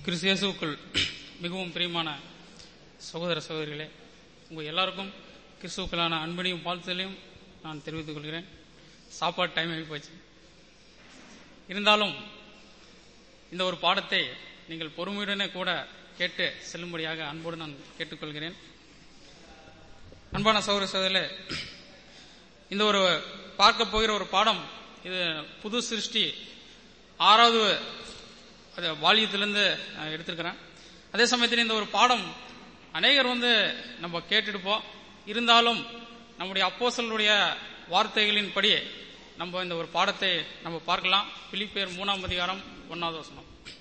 கிறிஸ்து இயேசுவுக்குள் மிகவும் பிரியமான சகோதர சகோதரிகளே உங்கள் எல்லாருக்கும் கிறிஸ்துவுக்களான அன்பனையும் வாழ்த்துதலையும் நான் தெரிவித்துக் கொள்கிறேன் சாப்பாடு டைம் ஆகி போச்சு இருந்தாலும் இந்த ஒரு பாடத்தை நீங்கள் பொறுமையுடனே கூட கேட்டு செல்லும்படியாக அன்போடு நான் கேட்டுக்கொள்கிறேன் அன்பான சகோதர சகோதரிகளே இந்த ஒரு பார்க்க போகிற ஒரு பாடம் இது புது சிருஷ்டி ஆறாவது அது வாலியத்திலிருந்து நான் எடுத்திருக்கிறேன் அதே சமயத்தில் இந்த ஒரு பாடம் அநேகர் வந்து நம்ம கேட்டுடுப்போம் இருந்தாலும் நம்முடைய அப்போசலுடைய வார்த்தைகளின்படி நம்ம இந்த ஒரு பாடத்தை நம்ம பார்க்கலாம் பிலிப்பேர் மூணாம் அதிகாரம் ஒன்னாவது வசனம்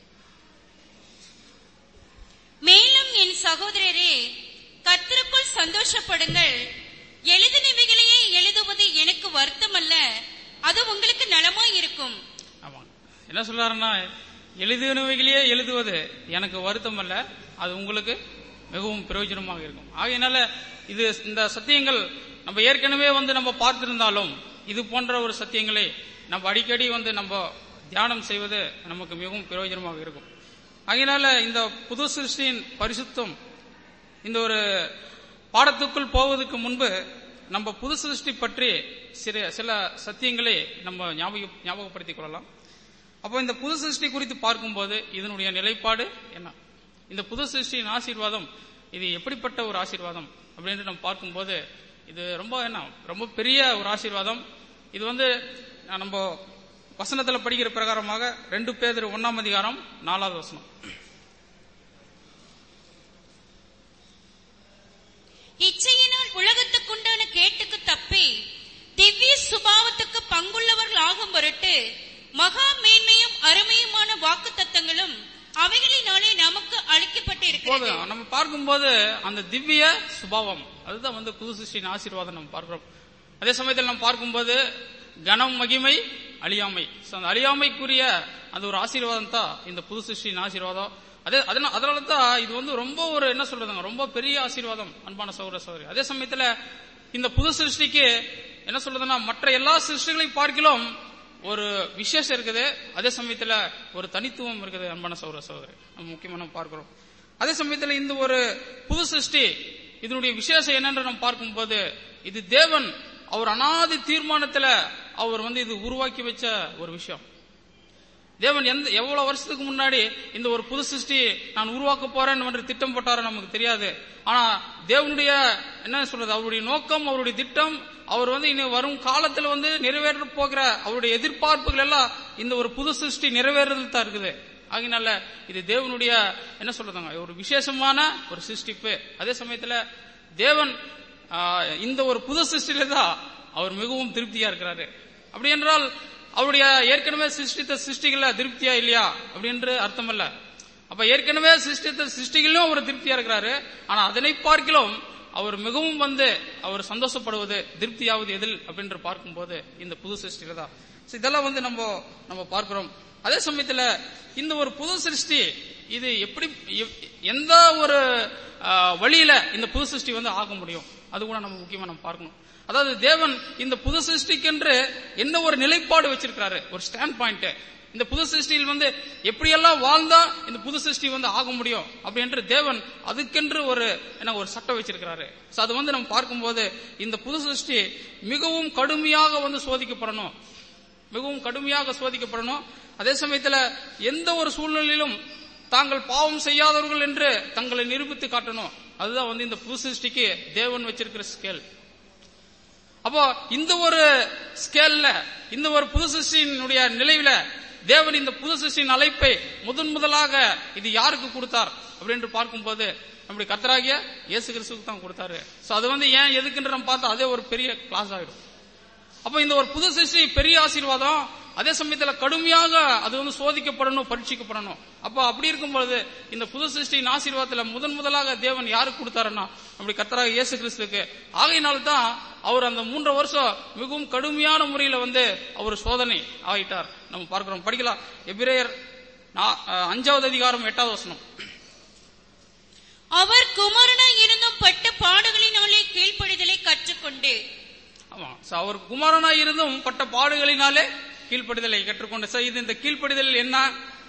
மேலும் என் சகோதரரே கர்த்தருக்குள் சந்தோஷப்படுங்கள் எழுதினவைகளையே எழுதுவது எனக்கு வருத்தமல்ல அது உங்களுக்கு நலமாய் இருக்கும் ஆமா என்ன சொல்றாருன்னா எழுதினவைகளையே எழுதுவது எனக்கு வருத்தம் அல்ல அது உங்களுக்கு மிகவும் பிரயோஜனமாக இருக்கும் ஆகையினால இது இந்த சத்தியங்கள் நம்ம ஏற்கனவே வந்து நம்ம பார்த்திருந்தாலும் இது போன்ற ஒரு சத்தியங்களை நம்ம அடிக்கடி வந்து நம்ம தியானம் செய்வது நமக்கு மிகவும் பிரயோஜனமாக இருக்கும் ஆகையினால இந்த புது சிருஷ்டியின் பரிசுத்தம் இந்த ஒரு பாடத்துக்குள் போவதற்கு முன்பு நம்ம புது சிருஷ்டி பற்றி சில சில சத்தியங்களை நம்ம ஞாபக ஞாபகப்படுத்திக் கொள்ளலாம் அப்போ இந்த புது சிருஷ்டி குறித்து பார்க்கும்போது இதனுடைய நிலைப்பாடு என்ன இந்த புது சிருஷ்டியின் ஆசீர்வாதம் இது எப்படிப்பட்ட ஒரு ஆசீர்வாதம் அப்படின்னு நம்ம பார்க்கும்போது இது ரொம்ப என்ன ரொம்ப பெரிய ஒரு ஆசீர்வாதம் இது வந்து நம்ம வசனத்துல படிக்கிற பிரகாரமாக ரெண்டு பேர் ஒன்னாம் அதிகாரம் நாலாவது வசனம் இச்சையினால் உலகத்துக்குண்டான கேட்டுக்கு தப்பி திவ்ய சுபாவத்துக்கு பங்குள்ளவர்கள் ஆகும் பொருட்டு மகா மேன்மையும் அருமையுமான வாக்கு தத்தங்களும் அவைகளினாலே நமக்கு அளிக்கப்பட்டு இப்போது இருக்கிறது நம்ம பார்க்கும்போது அந்த திவ்ய சுபாவம் அதுதான் வந்து புது சிருஷ்டியின் ஆசீர்வாதம் நம்ம பார்க்கிறோம் அதே சமயத்தில் நம்ம பார்க்கும்போது கனம் மகிமை அழியாமை So, அந்த அழியாமைக்குரிய அந்த ஒரு ஆசீர்வாதம் தான் இந்த புது சிருஷ்டியின் ஆசீர்வாதம் அதே அதனால அதனால தான் இது வந்து ரொம்ப ஒரு என்ன சொல்றதுங்க ரொம்ப பெரிய ஆசீர்வாதம் அன்பான சகோதர சகோதரி அதே சமயத்துல இந்த புது சிருஷ்டிக்கு என்ன சொல்றதுன்னா மற்ற எல்லா சிருஷ்டிகளையும் பார்க்கலாம் ஒரு விசேஷம் இருக்குது அதே சமயத்துல ஒரு தனித்துவம் இருக்குது அன்பான சகோதர சகோதரி நம்ம முக்கியமா நம்ம பார்க்கிறோம் அதே சமயத்துல இந்த ஒரு புது சிருஷ்டி இதனுடைய விசேஷம் என்னன்னு நம்ம பார்க்கும்போது இது தேவன் அவர் அனாதி தீர்மானத்துல அவர் வந்து இது உருவாக்கி வச்ச ஒரு விஷயம் தேவன் எந்த எவ்வளவு வருஷத்துக்கு முன்னாடி இந்த ஒரு புது சிருஷ்டி நான் உருவாக்க போறேன் என்று திட்டம் போட்டாரோ நமக்கு தெரியாது ஆனா தேவனுடைய என்ன சொல்றது அவருடைய நோக்கம் அவருடைய திட்டம் அவர் வந்து இனி வரும் காலத்துல வந்து நிறைவேற போகிற அவருடைய எதிர்பார்ப்புகள் எல்லாம் இந்த ஒரு புது சிருஷ்டி நிறைவேறது தான் இருக்குது ஆகினால இது தேவனுடைய என்ன சொல்றதுங்க ஒரு விசேஷமான ஒரு சிருஷ்டிப்பு அதே சமயத்துல தேவன் ஆஹ், இந்த ஒரு புது சிருஷ்டியில தான் அவர் மிகவும் திருப்தியா இருக்கிறாரு அப்படி என்றால் அவருடைய ஏற்கனவே சிருஷ்டித்த சிருஷ்டிகள திருப்தியா இல்லையா அப்படின்னு அர்த்தம் அல்ல அப்ப ஏற்கனவே சிருஷ்டித்த சிருஷ்டிகளிலும் அவர் திருப்தியா இருக்கிறாரு ஆனா அதனை பார்க்கிலும் அவர் மிகவும் வந்து அவர் சந்தோஷப்படுவது திருப்தியாவது எதில் அப்படின்னு பார்க்கும்போது இந்த புது சிருஷ்டியில தான் So இதெல்லாம் வந்து நம்ம நம்ம பார்க்கிறோம் அதே சமயத்துல இந்த ஒரு புது சிருஷ்டி இது எப்படி எப்- எந்த ஒரு ஆஹ், வழியில இந்த புது சிருஷ்டி வந்து ஆக முடியும் அது கூட நம்ம முக்கியமா நம்ம பார்க்கணும் அதாவது தேவன் இந்த புது சிருஷ்டிக்கென்று என்ன ஒரு நிலைப்பாடு வச்சிருக்கிறாரு ஒரு ஸ்டாண்ட் பாயிண்ட் இந்த புது சிருஷ்டியில் வந்து எப்படியெல்லாம் வாழ்ந்தா இந்த புது சிருஷ்டி வந்து ஆக முடியும் அப்படின்ற தேவன் அதுக்கென்று ஒரு என்ன ஒரு சட்டம் வச்சிருக்கிறாரு So அது வந்து நம்ம பார்க்கும்போது இந்த புது சிருஷ்டி மிகவும் கடுமையாக வந்து சோதிக்கப்படணும் மிகவும் கடுமையாக சோதிக்கப்படணும் அதே சமயத்துல எந்த ஒரு சூழ்நிலையிலும் தாங்கள் பாவம் செய்யாதவர்கள் என்று தங்களை நிரூபித்து காட்டணும் அதுதான் வந்து இந்த புது சிருஷ்டிக்கு தேவன் வச்சிருக்கிற ஸ்கேல் அப்போ இந்த ஒரு ஸ்கேல்ல இந்த ஒரு புது சிருஷ்டியினுடைய நிலையில தேவன் இந்த புது சிருஷ்டியின் அழைப்பை முதன் முதலாக இது யாருக்கு கொடுத்தார் அப்படின்னு பார்க்கும்போது நம்முடைய கர்த்தராகிய இயேசு கிறிஸ்துவுக்கு தான் கொடுத்தாரு சோ அது வந்து ஏன் எதுக்குன்ற நம்ம பார்த்தா அதே ஒரு பெரிய கிளாஸ் ஆயிடும் அப்ப இந்த ஒரு புது சிருஷ்டி பெரிய ஆசீர்வாதம் அதே சமயத்துல கடுமையாக அது வந்து சோதிக்கப்படணும் பரீட்சிக்கப்படணும் அப்ப அப்படி இருக்கும்பொழுது இந்த புது சிருஷ்டியின் ஆசீர்வாதத்துல முதன் முதலாக தேவன் யாருக்கு கொடுத்தாருன்னா நம்முடைய கர்த்தராக இயேசு கிறிஸ்துக்கு ஆகையினால்தான் அவர் அந்த மூன்று வருஷம் மிகவும் கடுமையான முறையில வந்து அவர் சோதனை ஆகிட்டார் நம்ம பார்க்கிறோம் படிக்கலாம் எபிரேயர் நா- அஹ், அஞ்சாவது அதிகாரம் எட்டாவது வசனம் அவர் குமாரனாய் இருந்தும் பட்ட பாடுகளினாலே கீழ்ப்படிதலை கற்றுக்கொண்டு ஆமா So, அவர் குமாரனாய் இருந்தும் பட்ட பாடுகளினாலே கீழ்ப்படிதலை கற்றுக்கொண்டு So, இது இந்த கீழ்ப்படிதல் என்ன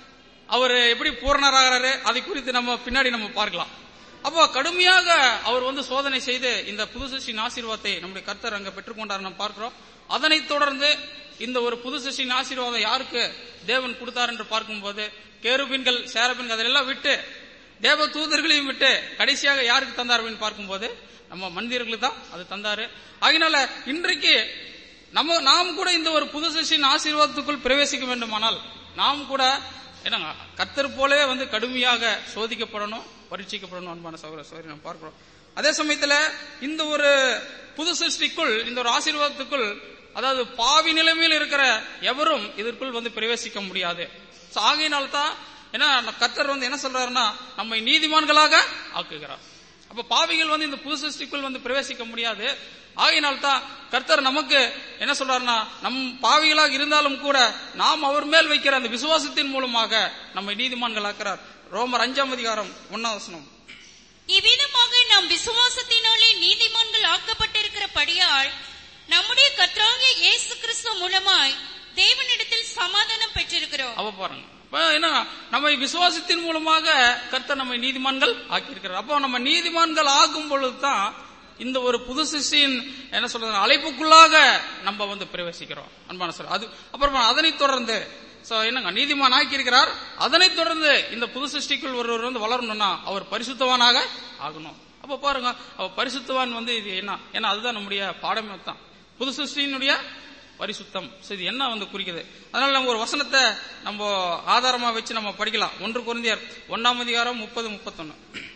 அவர் எப்படி பூரணராகிறாரு அதை குறித்து நம்ம பின்னாடி நம்ம பார்க்கலாம் அப்போ கடுமையாக அவர் வந்து சோதனை செய்து இந்த புது சிருஷ்டியின் ஆசீர்வாதத்தை நம்முடைய கர்த்தர் அங்க பெற்றுக்கொண்டார் நம்ம பார்க்கிறோம் அதனைத் தொடர்ந்து இந்த ஒரு புது சிருஷ்டியின் ஆசீர்வாதம் யாருக்கு தேவன் கொடுத்தார் என்று பார்க்கும்போது கேருபின்கள் சேரபின்கள் அதெல்லாம் விட்டு தேவ தூதர்களையும் விட்டு கடைசியாக யாருக்கு தந்தார் அப்படின்னு பார்க்கும்போது நம்ம மனிதர்களுக்கு தான் அது தந்தாரு அதனால இன்றைக்கு நம்ம நாம் கூட இந்த ஒரு புது சிருஷ்டியின் ஆசீர்வாதத்துக்குள் பிரவேசிக்க வேண்டுமானால் நாம் கூட என்னங்க கர்த்தர் போலவே வந்து கடுமையாக சோதிக்கப்படணும் பரீட்சிக்கப்படணும் அன்பான சகோதர சகோதரி நம்ம பார்க்கிறோம் அதே சமயத்துல இந்த ஒரு புது சிருஷ்டிக்குள் இந்த ஒரு ஆசீர்வாதத்துக்குள் அதாவது பாவி நிலைமையில் இருக்கிற எவரும் இதற்குள் வந்து பிரவேசிக்க முடியாது So, ஆகையினால்தான் ஏன்னா கர்த்தர் வந்து என்ன சொல்றாருன்னா நம்மை நீதிமான்களாக ஆக்குகிறார் அப்ப பாவிகள் வந்து இந்த புது சிருஷ்டிக்குள் வந்து பிரவேசிக்க முடியாது ஆகையினால் தான் கர்த்தர் நமக்கு என்ன சொல்றாருன்னா நம் பாவிகளாக இருந்தாலும் கூட நாம் அவர் மேல் வைக்கிற அந்த விசுவாசத்தின் மூலமாக நம்மை நீதிமான்களாக்கிறார் ரோமர் அஞ்சாம் அதிகாரம் ஒன்னாம் வசனம் இவ்விதமாக நாம் விசுவாசத்தினாலே நீதிமான்கள் ஆக்கப்பட்டிருக்கிறபடியால் நம்முடைய கர்த்தராகிய இயேசு கிறிஸ்து மூலமாய் தேவனிடத்தில் சமாதானம் பெற்றிருக்கிறோம் அவ பாருங்க அப்ப என்ன நம்மை விசுவாசத்தின் மூலமாக கர்த்தர் நம்மை நீதிமான்கள் ஆக்கியிருக்கிறார் அப்போ நம்ம நீதிமான்கள் ஆகும் பொழுதுதான் இந்த ஒரு புது சிஷ்டியின் என்ன சொல்றது அழைப்புக்குள்ளாக நம்ம வந்து பிரவேசிக்கிறோம் அன்பான சார் அது அப்புறமா அதனை தொடர்ந்து சோ என்னங்க நீதிமான் ஆக்கியிருக்கிறார் அதனைத் தொடர்ந்து இந்த புது சிருஷ்டிக்குள் ஒருவர் வந்து வளரணும்னா அவர் பரிசுத்தவானாக ஆகணும் அப்ப பாருங்க அவர் பரிசுத்தவான் வந்து இது என்ன ஏன்னா அதுதான் நம்முடைய பாடமே தான் புது சிருஷ்டியினுடைய பரிசுத்தம் So, இது என்ன வந்து குறிக்குது அதனால நம்ம ஒரு வசனத்தை நம்ம ஆதாரமா வச்சு நம்ம படிக்கலாம் ஒன்று குருந்தியர் ஒன்னாம் அதிகாரம் முப்பது முப்பத்தொன்னு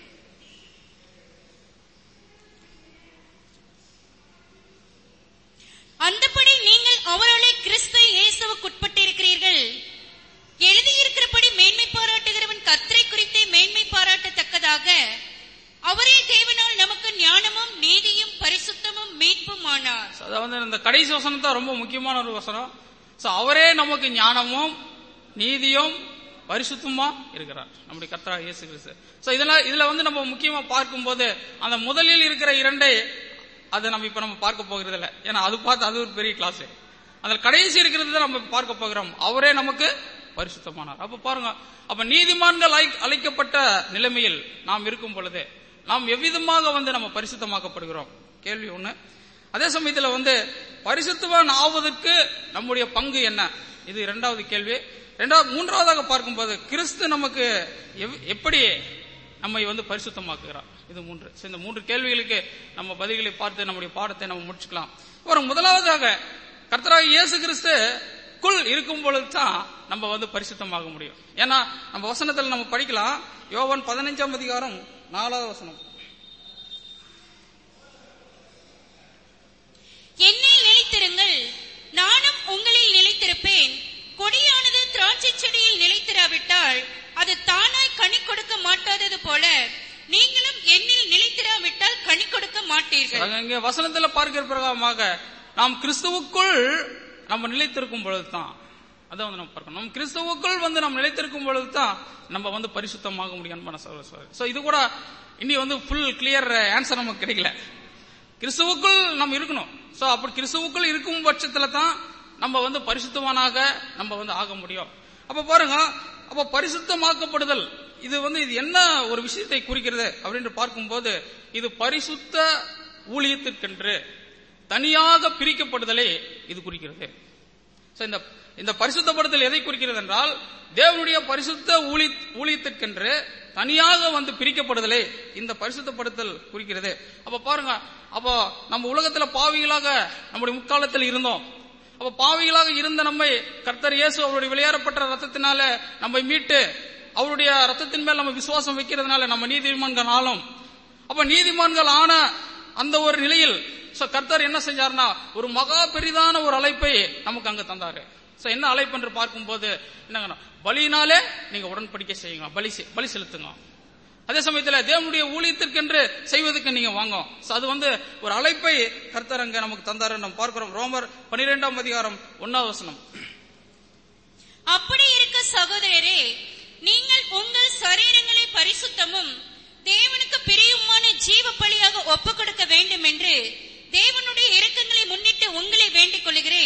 அந்தபடி நீங்கள் அவராலே கிறிஸ்து இயேசுவுக்குட்பட்டிருக்கிறீர்கள் எழுதியிருக்கிறபடி மேன்மை பாராட்டுகிறவன் கர்த்தரை குறித்தே மேன்மை பாராட்டத்தக்கதாக அவரே தேவனால் நமக்கு ஞானமும் நீதியும் பரிசுத்தமும் மீட்பும் ஆனார் So, அதாவது இந்த கடைசி வசனம் தான் ரொம்ப முக்கியமான ஒரு வசனம் சோ அவரே நமக்கு ஞானமும் நீதியும் பரிசுத்தமா இருக்கிறார் நம்முடைய கர்த்தரா இயேசு கிறிஸ்து சோ இதெல்லாம் இதுல வந்து நம்ம முக்கியமா பார்க்கும்போது அந்த முதலில் இருக்கிற இரண்டை அதை நம்ம இப்ப நம்ம பார்க்க போகிறது இல்ல ஏன்னா அது பார்த்து அது ஒரு பெரிய கிளாஸ் அந்த கடைசி இருக்கிறது தான் நம்ம பார்க்க போகிறோம் அவரே நமக்கு பரிசுத்தமானார் அப்ப பாருங்க அப்ப நீதிமான்கள் அழை- அழைக்கப்பட்ட நிலைமையில் நாம் இருக்கும் பொழுது நாம் எவ்விதமாக வந்து நம்ம பரிசுத்தமாக்கப்படுகிறோம் கேள்வி ஒண்ணு அதே சமயத்துல வந்து பரிசுத்தவான் ஆவதற்கு நம்முடைய பங்கு என்ன இது இரண்டாவது கேள்வி இரண்டாவது மூன்றாவதாக பார்க்கும்போது கிறிஸ்து நமக்கு எவ்- எப்படி நம்மை வந்து பரிசுத்தமாக்குகிறார் இது மூன்று So, இந்த மூன்று கேள்விகளுக்கு நம்ம பதில்களை பார்த்து நம்முடைய பாடத்தை நம்ம முடிச்சுக்கலாம் ஒரு முதலாவதாக கர்த்தராக இயேசு கிறிஸ்து குள் இருக்கும் பொழுது தான் நம்ம வந்து பரிசுத்தமாக முடியும் ஏன்னா நம்ம வசனத்தில் நம்ம படிக்கலாம் யோவான் பதினைஞ்சாம் அதிகாரம் நாலாவது வசனம் என்னில் நிலைத்திருங்கள் நானும் உங்களில் நிலைத்திருப்பேன் கொடியானது திராட்சை செடியில் நிலைத்திராவிட்டால் அது தானாய் கனி கொடுக்க மாட்டாதது போல நீங்களும் என்னில் நிலைத்திராவிட்டால் கனி கொடுக்க மாட்டீர்கள் அங்க இங்க வசனத்துல பார்க்கிற பிரகாரமாக நாம் கிறிஸ்துவுக்குள் நம்ம நிலைத்திருக்கும் பொழுதுதான் அதான் வந்து நம்ம பார்க்கணும் நம்ம கிறிஸ்துவுக்குள் வந்து நம்ம நிலைத்திருக்கும் பொழுதுதான் நம்ம வந்து பரிசுத்தமாக முடியும் அன்பான சகோதர சோ இது கூட இனி வந்து ஃபுல் கிளியர் ஆன்சர் நமக்கு கிடைக்கல கிறிஸ்துவுக்குள் நம்ம இருக்கணும் சோ அப்படி கிறிஸ்துவுக்குள் இருக்கும் பட்சத்துல தான் நம்ம வந்து பரிசுத்தவானாக நம்ம வந்து ஆக முடியும் அப்ப பாருங்க அப்ப பரிசுத்தமாக்கப்படுதல் இது வந்து இது என்ன ஒரு விஷயத்தை குறிக்கிறது அப்படின்னு பார்க்கும்போது இது பரிசுத்த ஊழியத்திற்கென்று தனியாக பிரிக்கப்படுதலை இது குறிக்கிறது So, இந்த இந்த பரிசுத்தப்படுத்தல் எதை குறிக்கிறது என்றால் தேவனுடைய பரிசுத்த ஊழி ஊழியத்திற்கென்று தனியாக வந்து பிரிக்கப்படுதலே இந்த பரிசுத்தப்படுத்தல் குறிக்கிறது அப்ப பாருங்க அப்போ நம்ம உலகத்துல பாவிகளாக நம்முடைய முக்காலத்தில் இருந்தோம் அப்ப பாவிகளாக இருந்த நம்மை கர்த்தர் இயேசு அவருடைய விளையாடப்பட்ட ரத்தத்தினால நம்மை மீட்டு அவருடைய ரத்தத்தின் மேல் நம்ம விசுவாசம் வைக்கிறதுனால நம்ம நீதிமான்களாலும் அப்ப நீதிமான்கள் ஆன அந்த ஒரு நிலையில் சோ கர்த்தர் என்ன செஞ்சார்னா ஒரு மகா பெரிதான ஒரு அழைப்பை நமக்கு அங்க தந்தாரு சோ என்ன அழைப்பு என்று பார்க்கும்போது என்னங்கன்னா பலியினாலே நீங்க உடன்படிக்கை செய்யுங்க பலி செ- பலி செலுத்துங்க அதே சமயத்துல தேவனுடைய ஊழியத்திற்கென்று செய்வதற்கு நீங்க வாங்க So, அது வந்து ஒரு அழைப்பை கர்த்தர் அங்க நமக்கு தந்தாரு நம்ம பார்க்கிறோம் ரோமர் பனிரெண்டாம் அதிகாரம் ஒன்னாவது வசனம் அப்படி இருக்க சகோதரரே நீங்கள் உங்கள் சரீரங்களை பரிசுத்தமும் தேவனுக்கு பிரியுமான ஜீவ பலியாக ஒப்புக் கொடுக்க வேண்டும் என்று தேவனுடைய இரக்கங்களை முன்னிட்டு உங்களை வேண்டிக் கொள்கிறேன்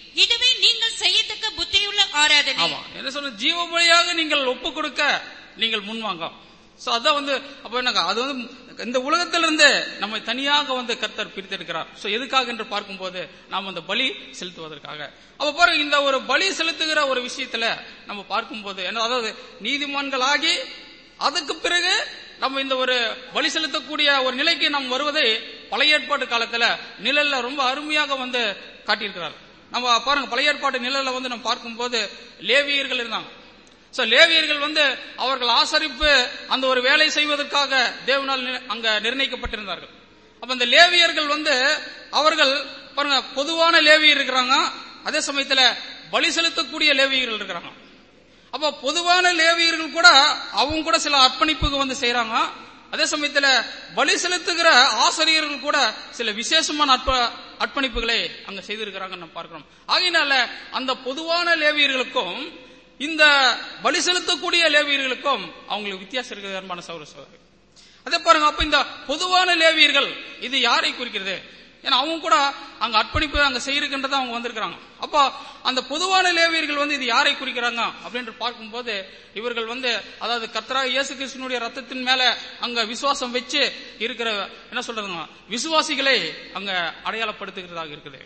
இதுவே நீங்கள் செய்யத்தக்க புத்தியுள்ள ஆராதனை ஆமா என்ன சொல்ற ஜீவ பலியாக நீங்கள் ஒப்பு கொடுக்க நீங்கள் முன்வாங்க சோ அதான் வந்து அப்ப என்னங்க அது வந்து இந்த உலகத்திலிருந்து நம்மை தனியாக வந்து கர்த்தர் பிரித்தெடுக்கிறார் சோ எதுக்காக என்று பார்க்கும்போது நாம் அந்த பலி செலுத்துவதற்காக அப்ப பாருங்க இந்த ஒரு பலி செலுத்துகிற ஒரு விஷயத்துல நம்ம பார்க்கும்போது என்ன அதாவது நீதிமான்கள் ஆகி அதுக்கு பிறகு நம்ம இந்த ஒரு பலி செலுத்தக்கூடிய ஒரு நிலைக்கு நாம் வருவதை பழைய ஏற்பாட்டு காலத்துல நிழல்ல ரொம்ப அருமையாக வந்து காட்டியிருக்கிறார் நம்ம பாருங்க பழைய ஏற்பாட்டு நிழல்ல வந்து நம்ம பார்க்கும்போது லேவியர்கள் இருந்தாங்க சோ லேவியர்கள் வந்து அவர்கள் ஆசரிப்பு அந்த ஒரு வேலை செய்வதற்காக தேவனால் நி- அங்க நிர்ணயிக்கப்பட்டிருந்தார்கள் அப்ப அந்த லேவியர்கள் வந்து அவர்கள் பாருங்க பொதுவான லேவியர் இருக்கிறாங்க அதே சமயத்துல பலி செலுத்தக்கூடிய லேவியர்கள் இருக்கிறாங்க அப்ப பொதுவான லேவியர்கள் கூட அவங்க கூட சில அர்ப்பணிப்புக்கு வந்து செய்யறாங்க அதே சமயத்துல பலி செலுத்துகிற ஆசிரியர்கள் கூட சில விசேஷமான அற்ப அர்ப்பணிப்புகளை அங்க செய்திருக்கிறாங்க நம்ம பார்க்கிறோம் ஆகையினால அந்த பொதுவான லேவியர்களுக்கும் இந்த பலி செலுத்தக்கூடிய லேவியர்களுக்கும் அவங்களுக்கு வித்தியாசம் இருக்குது அன்பான சௌர சோதரி அதே பாருங்க அப்ப இந்த பொதுவான லேவியர்கள் இது யாரை குறிக்கிறது ஏன்னா அவங்க கூட அங்க அர்ப்பணிப்பு அங்க செய்யிருக்கின்றத அவங்க வந்திருக்கிறாங்க அப்போ அந்த பொதுவான லேவியர்கள் வந்து இது யாரை குறிக்கிறாங்க அப்படின்னு பார்க்கும்போது இவர்கள் வந்து அதாவது கர்த்தரா இயேசு கிறிஸ்துனுடைய ரத்தத்தின் மேல அங்க விசுவாசம் வச்சு இருக்கிற என்ன சொல்றதுங்க விசுவாசிகளை அங்க அடையாளப்படுத்துகிறதாக இருக்குது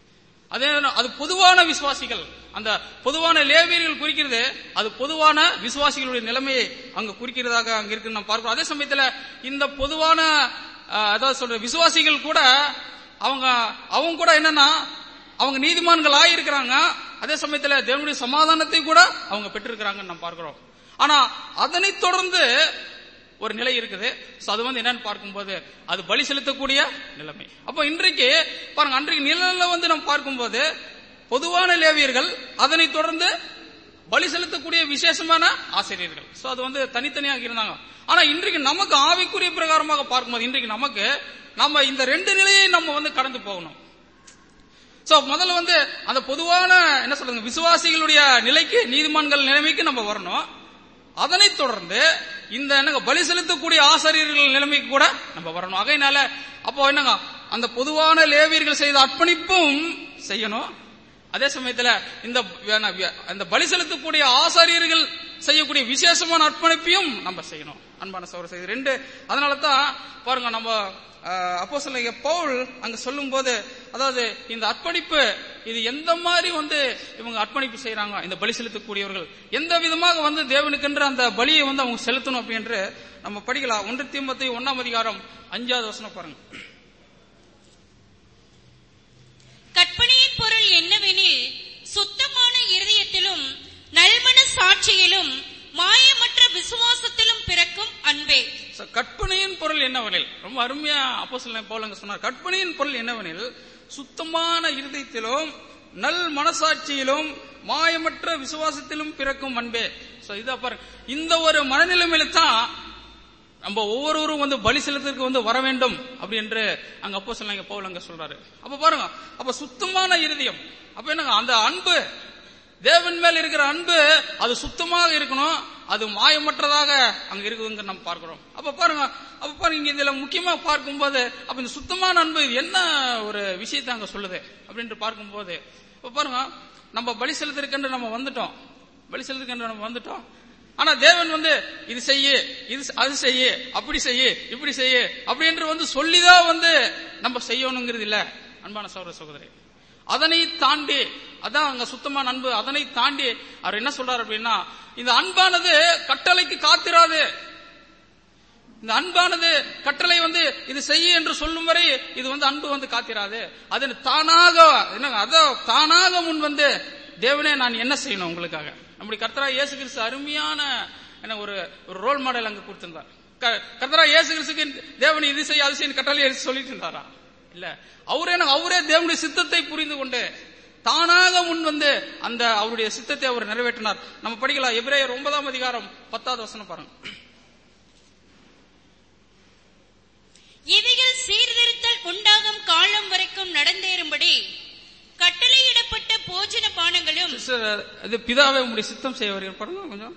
அதே அது பொதுவான விசுவாசிகள் அந்த பொதுவான லேவியர்கள் குறிக்கிறது அது பொதுவான விசுவாசிகளுடைய நிலைமையை அங்க குறிக்கிறதாக அங்க இருக்கு நம்ம பார்க்கிறோம் அதே சமயத்துல இந்த பொதுவான அஹ், அதாவது சொல்ற விசுவாசிகள் கூட அவங்க அவங்க கூட என்னன்னா அவங்க நீதிமான்கள் ஆயிருக்கிறாங்க அதே சமயத்துல தேவனுடைய சமாதானத்தை கூட அவங்க பெற்றிருக்கிறாங்கன்னு நம்ம பார்க்கிறோம் ஆனா அதனை தொடர்ந்து ஒரு நிலை இருக்குது சோ அது வந்து என்னன்னு பார்க்கும்போது அது பலி செலுத்தக்கூடிய நிலைமை அப்போ இன்றைக்கு பாருங்க அன்றைக்கு நிழல்ல வந்து நம்ம பார்க்கும்போது பொதுவான லேவியர்கள் அதனை தொடர்ந்து பலி செலுத்தக்கூடிய விசேஷமான ஆசிரியர்கள் சோ அது வந்து தனித்தனியாக இருந்தாங்க ஆனா இன்றைக்கு நமக்கு ஆவிக்குரிய பிரகாரமாக பார்க்கும்போது இன்றைக்கு நமக்கு நம்ம இந்த ரெண்டு நிலையை நம்ம வந்து கடந்து போகணும் சோ முதல்ல வந்து அந்த பொதுவான என்ன சொல்றது விசுவாசிகளுடைய நிலைக்கு நீதிமான்கள் நிலைமைக்கு நம்ம வரணும் அதனைத் தொடர்ந்து இந்த என்னங்க பலி செலுத்தக்கூடிய ஆசிரியர்கள் நிலைமைக்கு கூட நம்ம வரணும் ஆகையினால அப்போ என்னங்க அந்த பொதுவான லேவியர்கள் செய்த அர்ப்பணிப்பும் செய்யணும் அதே சமயத்துல இந்த வேணா- வே- அந்த பலி செலுத்தக்கூடிய ஆசாரியர்கள் செய்யக்கூடிய விசேஷமான அர்ப்பணிப்பையும் நம்ம செய்யணும் அன்பான சௌர செய்தி ரெண்டு அதனால தான் பாருங்க நம்ம அப்போ சொல்ல பவுல் அங்க சொல்லும்போது அதாவது இந்த அர்ப்பணிப்பு இது எந்த மாதிரி வந்து இவங்க அர்ப்பணிப்பு செய்யறாங்க இந்த பலி செலுத்தக்கூடியவர்கள் எந்த விதமாக வந்து தேவனுக்கென்று அந்த பலியை வந்து அவங்க செலுத்தணும் அப்படின்று நம்ம படிக்கலாம் ஒன்று தீம்பத்தி ஒன்னாம் அதிகாரம் அஞ்சாவது வசனம் பாருங்க கற்பனையின் பொருள் என்னவெனில் சுத்தமான இருதயத்திலும் நல்மன சாட்சியிலும் மாயமற்ற விசுவாசத்திலும் பிறக்கும் அன்பே So, கற்பனையின் பொருள் என்னவெனில் ரொம்ப அருமையா அப்போ போல அங்க சொன்னார் கற்பனையின் பொருள் என்னவெனில் சுத்தமான இருதயத்திலும் நல் மனசாட்சியிலும் மாயமற்ற விசுவாசத்திலும் பிறக்கும் அன்பே சோ இதா பாருங்க இந்த ஒரு மனநிலைமையில தான் நம்ம ஒவ்வொருவரும் வந்து பலி செலுத்துறதுக்கு வந்து வர வேண்டும் அப்படி என்று அங்க அப்போ சொன்னாங்க பவுல் அங்க சொல்றாரு அப்ப பாருங்க அப்ப சுத்தமான இருதயம் அப்ப என்னங்க அந்த அன்பு தேவன் மேல் இருக்கிற அன்பு அது சுத்தமாக இருக்கணும் அது மாயமற்றதாக அங்க இருக்குதுங்க நம்ம பார்க்கிறோம் அப்ப பாருங்க அப்ப பாருங்க இங்க இதுல முக்கியமா பார்க்கும்போது அப்ப இந்த சுத்தமான அன்பு இது என்ன ஒரு விஷயத்தை அங்க சொல்லுது அப்படின்ட்டு பார்க்கும்போது அப்ப பாருங்க நம்ம பலி செலுத்துறதுக்கென்று நம்ம வந்துட்டோம் பலி செலுத்துறதுக்கென்று நம்ம வந்துட்டோம் ஆனா தேவன் வந்து இது செய்யு இது அது செய்யு அப்படி செய்யு இப்படி செய்யு அப்படின்ற வந்து சொல்லிதான் வந்து நம்ம செய்யணுங்கிறது இல்ல அன்பான சௌர சகோதரி அதனை தாண்டி அதான் அங்க சுத்தமான அன்பு அதனை தாண்டி அவர் என்ன சொல்றாரு அப்படின்னா இந்த அன்பானது கட்டளைக்கு காத்திராது இந்த அன்பானது கட்டளை வந்து இது செய்ய என்று சொல்லும் வரை இது வந்து அன்பு வந்து காத்திராது அது தானாக என்னங்க அத தானாக முன் வந்து தேவனே நான் என்ன செய்யணும் உங்களுக்காக நம்முடைய கர்த்தரா இயேசு கிறிஸ்து அருமையான என்ன ஒரு ஒரு ரோல் மாடல் அங்க கொடுத்திருந்தார் க- கர்த்தரா இயேசு கிறிஸ்துக்கு தேவன் இது செய்ய அது செய்ய கட்டளை எடுத்து சொல்லிட்டு இருந்தாரா இல்ல அவரே அவரே தேவனுடைய சித்தத்தை புரிந்து கொண்டு தானாக முன் வந்து அந்த அவருடைய சித்தத்தை அவர் நிறைவேற்றினார் நம்ம படிக்கலாம் எபிரேயர் ஒன்பதாம் அதிகாரம் பத்தாவது வசனம் பாருங்க இவைகள் சீர்திருத்தல் உண்டாகும் காலம் வரைக்கும் நடந்தேறும்படி கட்டளையிடப்பட்ட போஜன பானங்களும் சிஸ்டர் இது பிதாவை உங்களுடைய சித்தம் செய்ய வருகிற பாருங்க கொஞ்சம்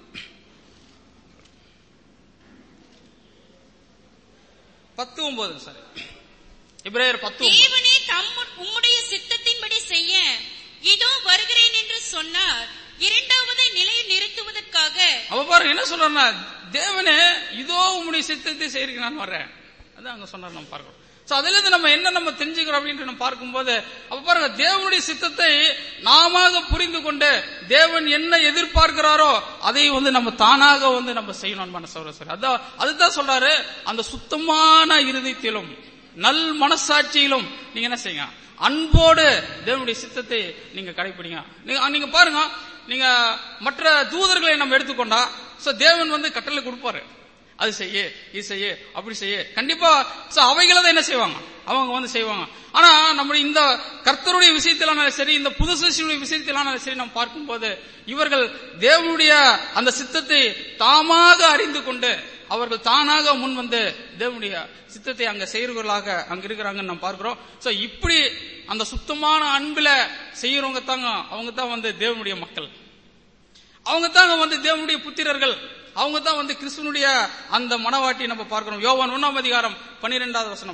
பத்து ஒன்பது சார் இப்ரேயர் பத்து ஒன்பது தேவனே தம் உம்முடைய சித்தத்தின்படி செய்ய இதோ வருகிறேன் என்று சொன்னார் இரண்டாவதை நிலை நிறுத்துவதற்காக அவ பாருங்க என்ன சொல்றாருன்னா தேவனே இதோ உம்முடைய சித்தத்தை செய்யறதுக்கு நான் வர்றேன் அதான் அங்க சொன்னார் நம்ம பார்க்கிறோம் சோ அதுல இருந்து நம்ம என்ன நம்ம தெரிஞ்சுக்கிறோம் அப்படின்ட்டு நம்ம பார்க்கும்போது அப்ப பாருங்க தேவனுடைய சித்தத்தை நாம புரிந்து கொண்டு தேவன் என்ன எதிர்பார்க்கிறாரோ அதை வந்து நம்ம தானாக வந்து நம்ம செய்யணும் மன சௌரசர் அதான் அதுதான் சொல்றாரு அந்த சுத்தமான இருதயத்திலும் நல் மனசாட்சியிலும் நீங்க என்ன செய்யுங்க அன்போடு தேவனுடைய சித்தத்தை நீங்க கடைபிடிங்க நீங்க நீங்க பாருங்க நீங்க மற்ற தூதர்களை நம்ம எடுத்துக்கொண்டா சோ தேவன் வந்து கட்டளை கொடுப்பாரு அது செய்ய இது செய்ய அப்படி செய்ய கண்டிப்பா சோ அவைகளை தான் என்ன செய்வாங்க அவங்க வந்து செய்வாங்க ஆனா நம்முடைய இந்த கர்த்தருடைய விஷயத்திலான சரி இந்த புது சிருஷ்டியுடைய விஷயத்திலான சரி நம்ம பார்க்கும்போது இவர்கள் தேவனுடைய அந்த சித்தத்தை தாமாக அறிந்து கொண்டு அவர்கள் தானாக முன் வந்து தேவனுடைய சித்தத்தை அங்க செய்கிறவர்களாக அங்க இருக்கிறாங்கன்னு நம்ம பார்க்கிறோம் சோ இப்படி அந்த சுத்தமான அன்புல செய்யறவங்க தாங்க அவங்க தான் வந்து தேவனுடைய மக்கள் அவங்க தாங்க வந்து தேவனுடைய புத்திரர்கள் அவங்க தான் வந்து கிறிஸ்துவனுடைய அந்த மனவாட்டி நம்ம பார்க்கிறோம் யோவான் ஒன்னாம் அதிகாரம் பன்னிரெண்டாவது வசனம்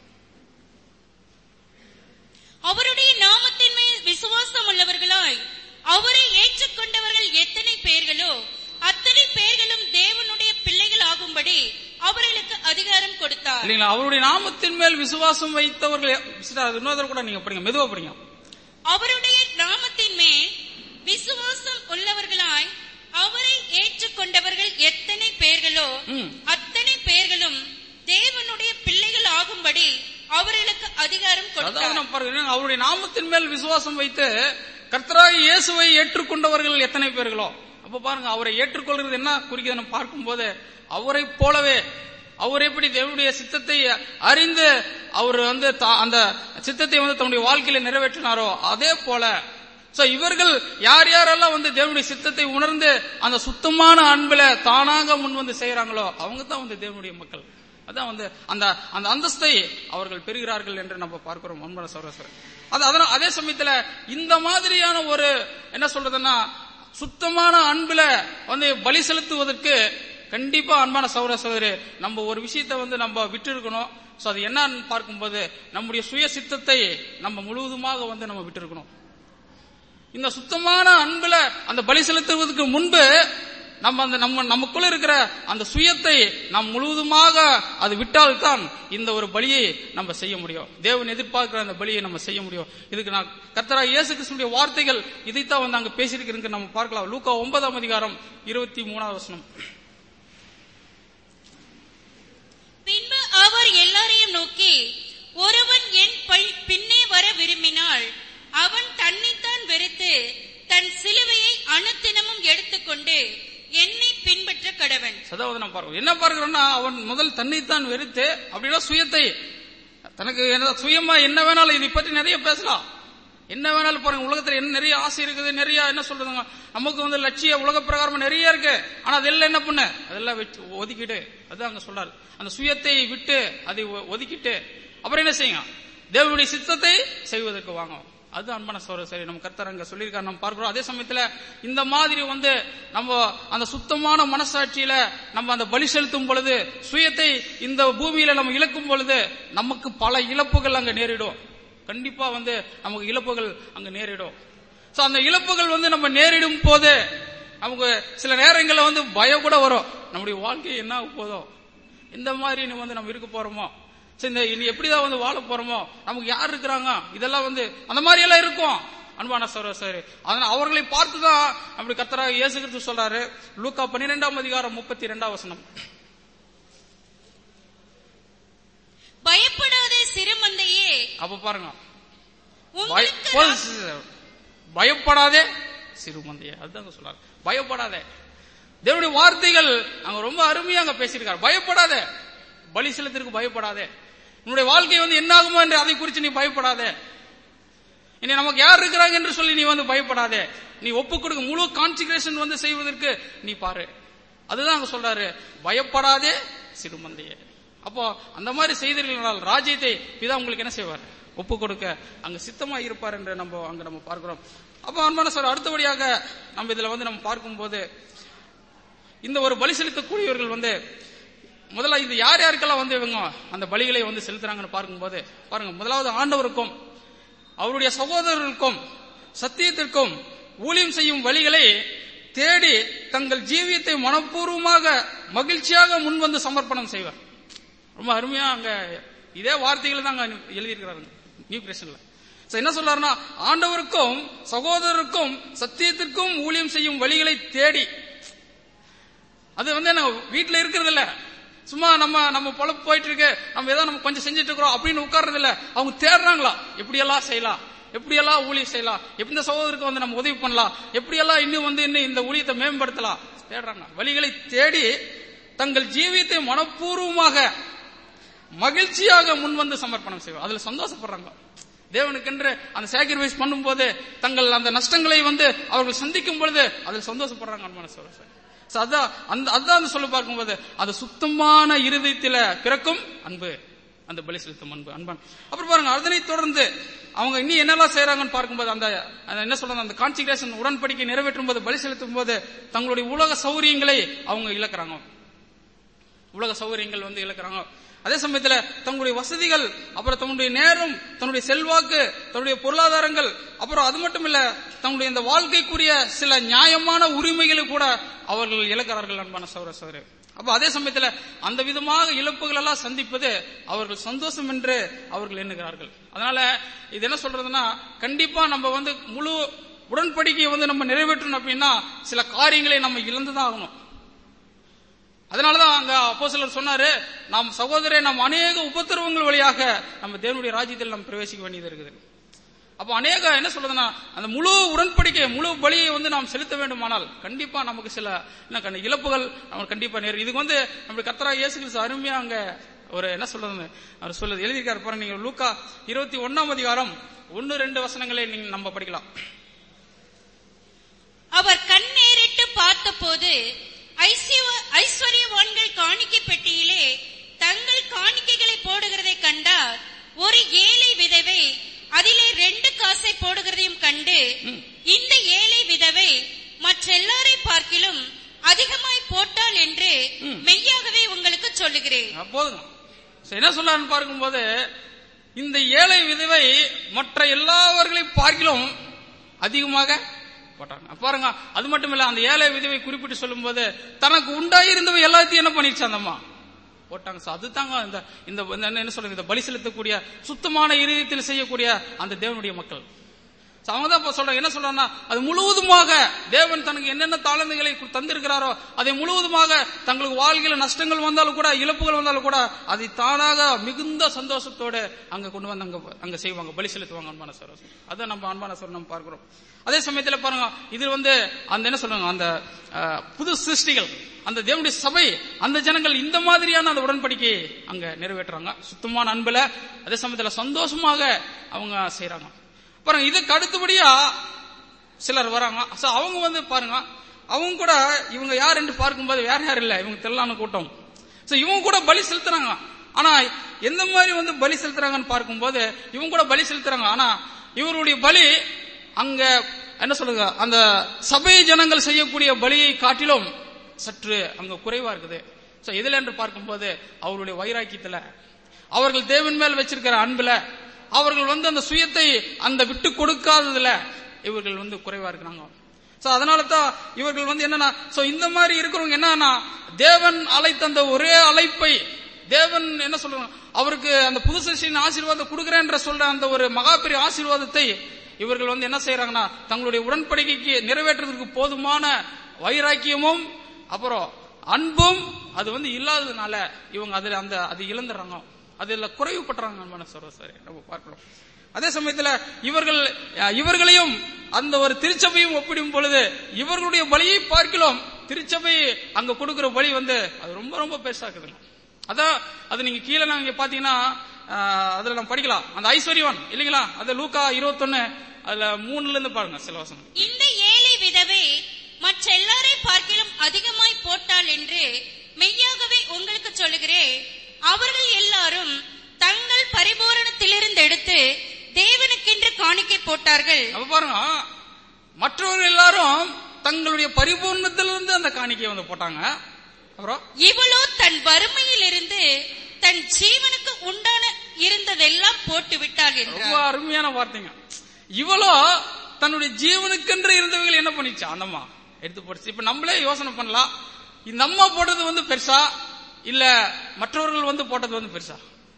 அவருடைய நாமத்தின் மேல் விசுவாசம் உள்ளவர்களாய் அவரை ஏற்றுக்கொண்டவர்கள் எத்தனை பேர்களோ அத்தனை பேர்களும் தேவனுடைய பிள்ளைகள் ஆகும்படி அவர்களுக்கு அதிகாரம் கொடுத்தார் இல்லைங்களா அவருடைய நாமத்தின் மேல் விசுவாசம் வைத்தவர்கள் சிஸ்டர், அது இன்னொரு தடவை கூட நீங்க படிங்க மெதுவா படிங்க அவருடைய நாமத்தின் மேல் விசுவாசம் உள்ளவர்களாய் அவரை ஏற்றுக்கொண்டவர்கள் எத்தனை பேர்களோ ம். அத்தனை பேர்களும் தேவனுடைய பிள்ளைகள் ஆகும்படி அவர்களுக்கு அதிகாரம் அதாவது கொடுத்தார் நம்ம பாருங்க அவருடைய நாமத்தின் மேல் விசுவாசம் வைத்து கர்த்தராகி இயேசுவை ஏற்றுக்கொண்டவர்கள் எத்தனை பேர்களோ அப்ப பாருங்க அவரை ஏற்றுக்கொள்கிறது என்ன குறிக்குதுன்னு பார்க்கும்போது அவரை போலவே அவர் எப்படி தேவனுடைய சித்தத்தை அறிந்து அவர் வந்து தா- அந்த சித்தத்தை வந்து தன்னுடைய வாழ்க்கையில நிறைவேற்றினாரோ அதே போல சோ இவர்கள் யார் யாரெல்லாம் வந்து தேவனுடைய சித்தத்தை உணர்ந்து அந்த சுத்தமான அன்புல தானாக முன் வந்து செய்யறாங்களோ அவங்க தான் வந்து தேவனுடைய மக்கள் அதான் வந்து அந்த அந்த அந்தஸ்தை அவர்கள் பெறுகிறார்கள் என்று நம்ம பார்க்கிறோம் அன்பான சகோதரர் அது அதனால் அதே சமயத்துல இந்த மாதிரியான ஒரு என்ன சொல்றதுன்னா சுத்தமான அன்புல வந்து பலி செலுத்துவதற்கு கண்டிப்பா அன்பான சகோதர சகோதரி நம்ம ஒரு விஷயத்தை வந்து நம்ம விட்டு இருக்கணும் சோ அது என்னன்னு பார்க்கும்போது நம்முடைய சுய சித்தத்தை நம்ம முழுவதுமாக வந்து நம்ம விட்டு இருக்கணும் இந்த சுத்தமான அன்புல அந்த பலி செலுத்துவதற்கு முன்பு நம்ம அந்த நம்ம நமக்குள்ள இருக்கிற அந்த சுயத்தை நாம் முழுவதுமாக அது விட்டால்தான் இந்த ஒரு பலியை நம்ம செய்ய முடியும் தேவன் எதிர்பார்க்கிற அந்த பலியை நம்ம செய்ய முடியும் இதுக்கு நான் கர்த்தரா இயேசு கிறிஸ்துடைய வார்த்தைகள் இதைத்தான் வந்து அங்க பேசியிருக்கிறதுக்கு நம்ம பார்க்கலாம் லூக்கா ஒன்பதாம் அதிகாரம் இருபத்தி மூணாவது வசனம் பின்பு அவர் எல்லாரையும் நோக்கி ஒருவன் என் பை- பின்னே வர விரும்பினால் அவன் தன்னைத்தான் வெறுத்து தன் சிலுவையை அனுத்தினமும் எடுத்துக்கொண்டு என்னை பின்பற்ற கடவன் சதாவது நம்ம பார்க்கிறோம் என்ன பார்க்கிறோம்னா அவன் முதல் தன்னைத்தான் வெறுத்து அப்படின்னா சுயத்தை தனக்கு என்ன- சுயமா என்ன வேணாலும் இதை பற்றி நிறைய பேசலாம் என்ன வேணாலும் பாருங்க உலகத்துல என்ன நிறைய ஆசை இருக்குது நிறைய என்ன சொல்றதுங்க நமக்கு வந்து லட்சிய உலக பிரகாரமா நிறைய இருக்கு ஆனா அதெல்லாம் என்ன பண்ண அதெல்லாம் வெச்சு ஒதுக்கிட்டு அதான் அங்க சொல்றாரு அந்த சுயத்தை விட்டு அதை ஒ- ஒதுக்கிட்டு அப்புறம் என்ன செய்யுங்க தேவனுடைய சித்தத்தை செய்வதற்கு வாங்க அது அன்பான சோர சரி நம்ம கர்த்தர் அங்க சொல்லியிருக்காரு நம்ம பார்க்கிறோம் அதே சமயத்துல இந்த மாதிரி வந்து நம்ம அந்த சுத்தமான மனசாட்சியில நம்ம அந்த பலி செலுத்தும் பொழுது சுயத்தை இந்த பூமியில நம்ம இழக்கும் பொழுது நமக்கு பல இழப்புகள் அங்க நேரிடும் கண்டிப்பா வந்து நமக்கு இழப்புகள் அங்க நேரிடும் சோ அந்த இழப்புகள் வந்து நம்ம நேரிடும் போது நமக்கு சில நேரங்கள்ல வந்து பயம் கூட வரும் நம்முடைய வாழ்க்கை என்ன ஆக போதோ இந்த மாதிரி இனி வந்து நம்ம இருக்க போறோமோ சரி இந்த இனி எப்படிதான் வந்து வாழ போறோமோ நமக்கு யார் இருக்கிறாங்க இதெல்லாம் வந்து அந்த மாதிரி எல்லாம் இருக்கும் அன்பான சோர சரி அதனால அவர்களை பார்த்துதான் அப்படி கத்தராக இயேசு கிறிஸ்து சொல்றாரு லூக்கா பன்னிரெண்டாம் அதிகாரம் முப்பத்தி ரெண்டாம் வசனம் பயப்படாத சிறுமந்தையே அப்ப பாருங்க பய- உங்களுக்கு போதும் sister. பயப்படாதே சிறுமந்தைய அதுதாங்க சொல்றாரு பயப்படாதே தேவனுடைய வார்த்தைகள் அங்க ரொம்ப அருமையா அங்க பேசியிருக்காரு பயப்படாதே பலி செலுத்திற்கு பயப்படாதே உன்னுடைய வாழ்க்கை வந்து என்ன ஆகுமோ என்று அதை குறித்து நீ பயப்படாதே இனி நமக்கு யார் இருக்கிறாங்க என்று சொல்லி நீ வந்து பயப்படாதே நீ ஒப்பு கொடுக்க முழு கான்சிகரேஷன் வந்து செய்வதற்கு நீ பாரு அதுதான் அங்க சொல்றாரு பயப்படாதே சிறுமந்தையே அப்போ அந்த மாதிரி செய்தீர்களால் ராஜ்யத்தை பிதா உங்களுக்கு என்ன செய்வார் ஒப்பு கொடுக்க அங்க சித்தமா இருப்பார் என்று நம்ம அங்க நம்ம பார்க்கிறோம் அப்போ அன்பான சார் அடுத்தபடியாக நம்ம இதுல வந்து நம்ம பார்க்கும்போது இந்த ஒரு பலி செலுத்தக்கூடியவர்கள் வந்து முதல்ல இது யார் யாருக்கெல்லாம் வந்து இவங்க அந்த பலிகளை வந்து செலுத்துறாங்கன்னு பார்க்கும்போது பாருங்க முதலாவது ஆண்டவருக்கும் அவருடைய சகோதரர்களுக்கும் சத்தியத்திற்கும் ஊழியம் செய்யும் வழிகளை தேடி தங்கள் ஜீவியத்தை மனப்பூர்வமாக மகிழ்ச்சியாக முன்வந்து சமர்ப்பணம் செய்வார் ரொம்ப அருமையா அங்க இதே வார்த்தைகள் தான் அங்க எழுதியிருக்கிறாருங்க நியூ கிரேஷன்ல So, என்ன சொல்றாருன்னா ஆண்டவருக்கும் சகோதரருக்கும் சத்தியத்திற்கும் ஊழியம் செய்யும் வழிகளை தேடி அது வந்து என்ன வீட்டுல இருக்கிறது இல்ல சும்மா நம்ம நம்ம பொழப்பு போயிட்டு இருக்கு நம்ம ஏதோ நம்ம கொஞ்சம் செஞ்சுட்டு இருக்கிறோம் அப்படின்னு உட்கார்றது இல்ல அவங்க தேடுறாங்களா எப்படியெல்லாம் செய்யலாம் எப்படியெல்லாம் ஊழியம் செய்யலாம் எப்படி இந்த சகோதரருக்கு வந்து நம்ம உதவி பண்ணலாம் எப்படியெல்லாம் இன்னும் வந்து இன்னும் இந்த ஊழியத்தை மேம்படுத்தலாம் தேடுறாங்க வழிகளை தேடி தங்கள் ஜீவியத்தை மனப்பூர்வமாக மகிழ்ச்சியாக முன்வந்து சமர்ப்பணம் செய்வார் அதுல சந்தோஷப்படுறாங்க தேவனுக்கென்று அந்த சாக்ரிஃபைஸ் பண்ணும்போது தங்கள் அந்த நஷ்டங்களை வந்து அவர்கள் சந்திக்கும் பொழுது அதில் சந்தோஷப்படுறாங்க அன்பான சொல்ல So, அதான் அந்த அதான் அந்த சொல்ல பார்க்கும்போது அது சுத்தமான இருதயத்தில பிறக்கும் அன்பு அந்த பலி செலுத்தும் அன்பு அன்பான் அப்புறம் பாருங்க அதனை தொடர்ந்து அவங்க இன்னும் என்னெல்லாம் செய்யறாங்கன்னு பார்க்கும்போது அந்த அந்த என்ன சொல்றாங்க அந்த கான்சிகரேஷன் உடன்படிக்கை நிறைவேற்றும் போது பலி செலுத்தும் போது தங்களுடைய உலக சௌரியங்களை அவங்க இழக்கிறாங்க உலக சௌகரியங்கள் வந்து இழக்கிறாங்க அதே சமயத்துல தங்களுடைய வசதிகள் அப்புறம் தன்னுடைய நேரம் தன்னுடைய செல்வாக்கு தன்னுடைய பொருளாதாரங்கள் அப்புறம் அது மட்டும் இல்ல தங்களுடைய இந்த வாழ்க்கைக்குரிய சில நியாயமான உரிமைகளை கூட அவர்கள் இழக்கிறார்கள் அன்பான சௌர சௌர அப்ப அதே சமயத்துல அந்த விதமாக இழப்புகள் எல்லாம் சந்திப்பது அவர்கள் சந்தோஷம் என்று அவர்கள் எண்ணுகிறார்கள் அதனால இது என்ன சொல்றதுன்னா கண்டிப்பா நம்ம வந்து முழு உடன்படிக்கையை வந்து நம்ம நிறைவேற்றணும் அப்படின்னா சில காரியங்களை நம்ம இழந்துதான் ஆகணும் அதனாலதான் அங்க அப்போ சிலர் சொன்னாரு நாம் சகோதரரை நாம் அநேக உபத்திரவங்கள் வழியாக நம்ம தேவனுடைய ராஜ்யத்தில் நாம் பிரவேசிக்க வேண்டியது இருக்குது அப்போ அநேக என்ன சொல்றதுன்னா அந்த முழு உடன்படிக்கை முழு பலியை வந்து நாம் செலுத்த வேண்டுமானால் கண்டிப்பா நமக்கு சில என்ன கண்ட இழப்புகள் நமக்கு கண்டிப்பா நேரும் இதுக்கு வந்து நம்முடைய கத்தரா இயேசு கிறிஸ்து அருமையா அங்க ஒரு என்ன சொல்றது அவர் சொல்லுது எழுதியிருக்காரு பாருங்க நீங்க லூக்கா இருபத்தி ஒன்னாம் அதிகாரம் ஒன்னு ரெண்டு வசனங்களை நீங்க நம்ம படிக்கலாம் அவர் கண் நேரிட்டு பார்த்தபோது ஐசிவ- ஐஸ்வர்யவான்கள் காணிக்கை பெட்டியிலே தங்கள் காணிக்கைகளை போடுகிறதை கண்டார் ஒரு ஏழை விதவை அதிலே ரெண்டு காசை போடுகிறதையும் கண்டு இந்த ஏழை விதவை மற்றெல்லாரை பார்க்கிலும் அதிகமாய் போட்டாள் என்று மெய்யாகவே உங்களுக்கு சொல்லுகிறேன் ஆ, போதுங்க சரி, என்ன சொல்லாருன்னு பார்க்கும்போது இந்த ஏழை விதவை மற்ற எல்லாவர்களையும் பார்க்கிலும் அதிகமாக போட்டாங்க அப்ப பாருங்க அது மட்டும் இல்ல அந்த ஏழை விதவை குறிப்பிட்டு சொல்லும்போது தனக்கு உண்டாயிருந்தவை எல்லாத்தையும் என்ன பண்ணிடுச்சு அந்த அம்மா போட்டாங்க So, அதுதாங்க இந்த இந்த இந்த என்ன சொல்றது இந்த பலி செலுத்தக்கூடிய சுத்தமான இருதயத்தில் செய்யக்கூடிய அந்த தேவனுடைய மக்கள் So, அவங்க தான் இப்ப சொல்றாங்க என்ன சொல்றாங்கன்னா அது முழுவதுமாக தேவன் தனக்கு என்னென்ன தாளந்துகளை கு- தந்திருக்கிறாரோ அதை முழுவதுமாக தங்களுக்கு வாழ்க்கையில நஷ்டங்கள் வந்தாலும் கூட இழப்புகள் வந்தாலும் கூட அதை தானாக மிகுந்த சந்தோஷத்தோட அங்க கொண்டு வந்து அங்க அங்க செய்வாங்க பலி செலுத்துவாங்க அன்பான சரோஸ் அதான் நம்ம அன்பான சரோஸ் நம்ம பார்க்கிறோம் அதே சமயத்துல பாருங்க இது வந்து அந்த என்ன சொல்றாங்க அந்த அஹ், புது சிருஷ்டிகள் அந்த தேவனுடைய சபை அந்த ஜனங்கள் இந்த மாதிரியான அந்த உடன்படிக்கையை அங்க நிறைவேற்றுறாங்க சுத்தமான அன்புல அதே சமயத்துல சந்தோஷமாக அவங்க செய்றாங்க பாருங்க இதுக்கு அடுத்தபடியா சிலர் வராங்க So, அவங்க வந்து பாருங்க அவங்க கூட இவங்க யார் என்று பார்க்கும்போது வேற யார் இல்ல இவங்க தெல்லான கூட்டம் சோ இவங்க கூட பலி செலுத்துறாங்க ஆனா எந்த மாதிரி வந்து பலி செலுத்துறாங்கன்னு பார்க்கும்போது இவங்க கூட பலி செலுத்துறாங்க ஆனா இவருடைய பலி அங்க என்ன சொல்லுங்க அந்த சபை ஜனங்கள் செய்யக்கூடிய பலியை காட்டிலும் சற்று அங்க குறைவா இருக்குது சோ எதுல என்று பார்க்கும்போது அவருடைய வைராக்கியத்துல அவர்கள் தேவன் மேல் வச்சிருக்கிற அன்புல அவர்கள் வந்து அந்த சுயத்தை அந்த விட்டு கொடுக்காததுல இவர்கள் வந்து குறைவா இருக்கிறாங்க சோ அதனால தான் இவர்கள் வந்து என்னன்னா சோ இந்த மாதிரி இருக்கிறவங்க என்னன்னா தேவன் அழைத்த அந்த ஒரே அழைப்பை தேவன் என்ன சொல்றாங்க அவருக்கு அந்த புது சிருஷ்டியின் ஆசீர்வாதம் கொடுக்கிறேன்ற சொல்ற அந்த ஒரு மகா பெரிய ஆசீர்வாதத்தை இவர்கள் வந்து என்ன செய்யறாங்கன்னா தங்களுடைய உடன்படிக்கைக்கு நிறைவேற்றுறதுக்கு போதுமான வைராக்கியமும் அப்புறம் அன்பும் அது வந்து இல்லாததுனால இவங்க அதுல அந்த அது இழந்துடுறாங்க அதுல குறைவுபட்டுறாங்க அன்பான சர்வ சரி நம்ம பார்க்கிறோம் அதே சமயத்துல இவர்கள் அஹ், இவர்களையும் அந்த ஒரு திருச்சபையும் ஒப்பிடும் பொழுது இவர்களுடைய பலியை பார்க்கலாம் திருச்சபை அங்க கொடுக்கிற பலி வந்து அது ரொம்ப ரொம்ப பெருசாக்குதுங்க அதான் அது நீங்க கீழே நாங்க பாத்தீங்கன்னா அஹ், அதுல நம்ம படிக்கலாம் அந்த ஐஸ்வர்யவான் இல்லைங்களா அது லூக்கா இருபத்தொன்னு அதுல மூணுல இருந்து பாருங்க சில வசனம் இந்த ஏழை விதவை மற்ற எல்லாரை பார்க்கிலும் அதிகமாய் போட்டாள் என்று மெய்யாகவே உங்களுக்கு சொல்லுகிறேன் அவர்கள் எல்லாரும் தங்கள் பரிபூரணத்திலிருந்து எடுத்து தேவனுக்கென்று காணிக்கை போட்டார்கள் அப்ப பாருங்க மற்றவர்கள் எல்லாரும் தங்களுடைய பரிபூர்ணத்திலிருந்து அந்த காணிக்கையை வந்து போட்டாங்க அப்புறம் இவளோ தன் வறுமையிலிருந்து தன் ஜீவனுக்கு உண்டான இருந்ததெல்லாம் போட்டு விட்டாள் ரொம்ப என்றார் அருமையான வார்த்தைங்க இவளோ தன்னுடைய ஜீவனுக்கென்று இருந்தவைகள் என்ன பண்ணிச்சு அந்த அம்மா எடுத்து போட்டுச்சு இப்ப நம்மளே யோசனை பண்ணலாம் இந்த அம்மா போட்டது வந்து பெருசா இல்ல மற்றவர்கள் வந்து போட்டது வந்து பெருசா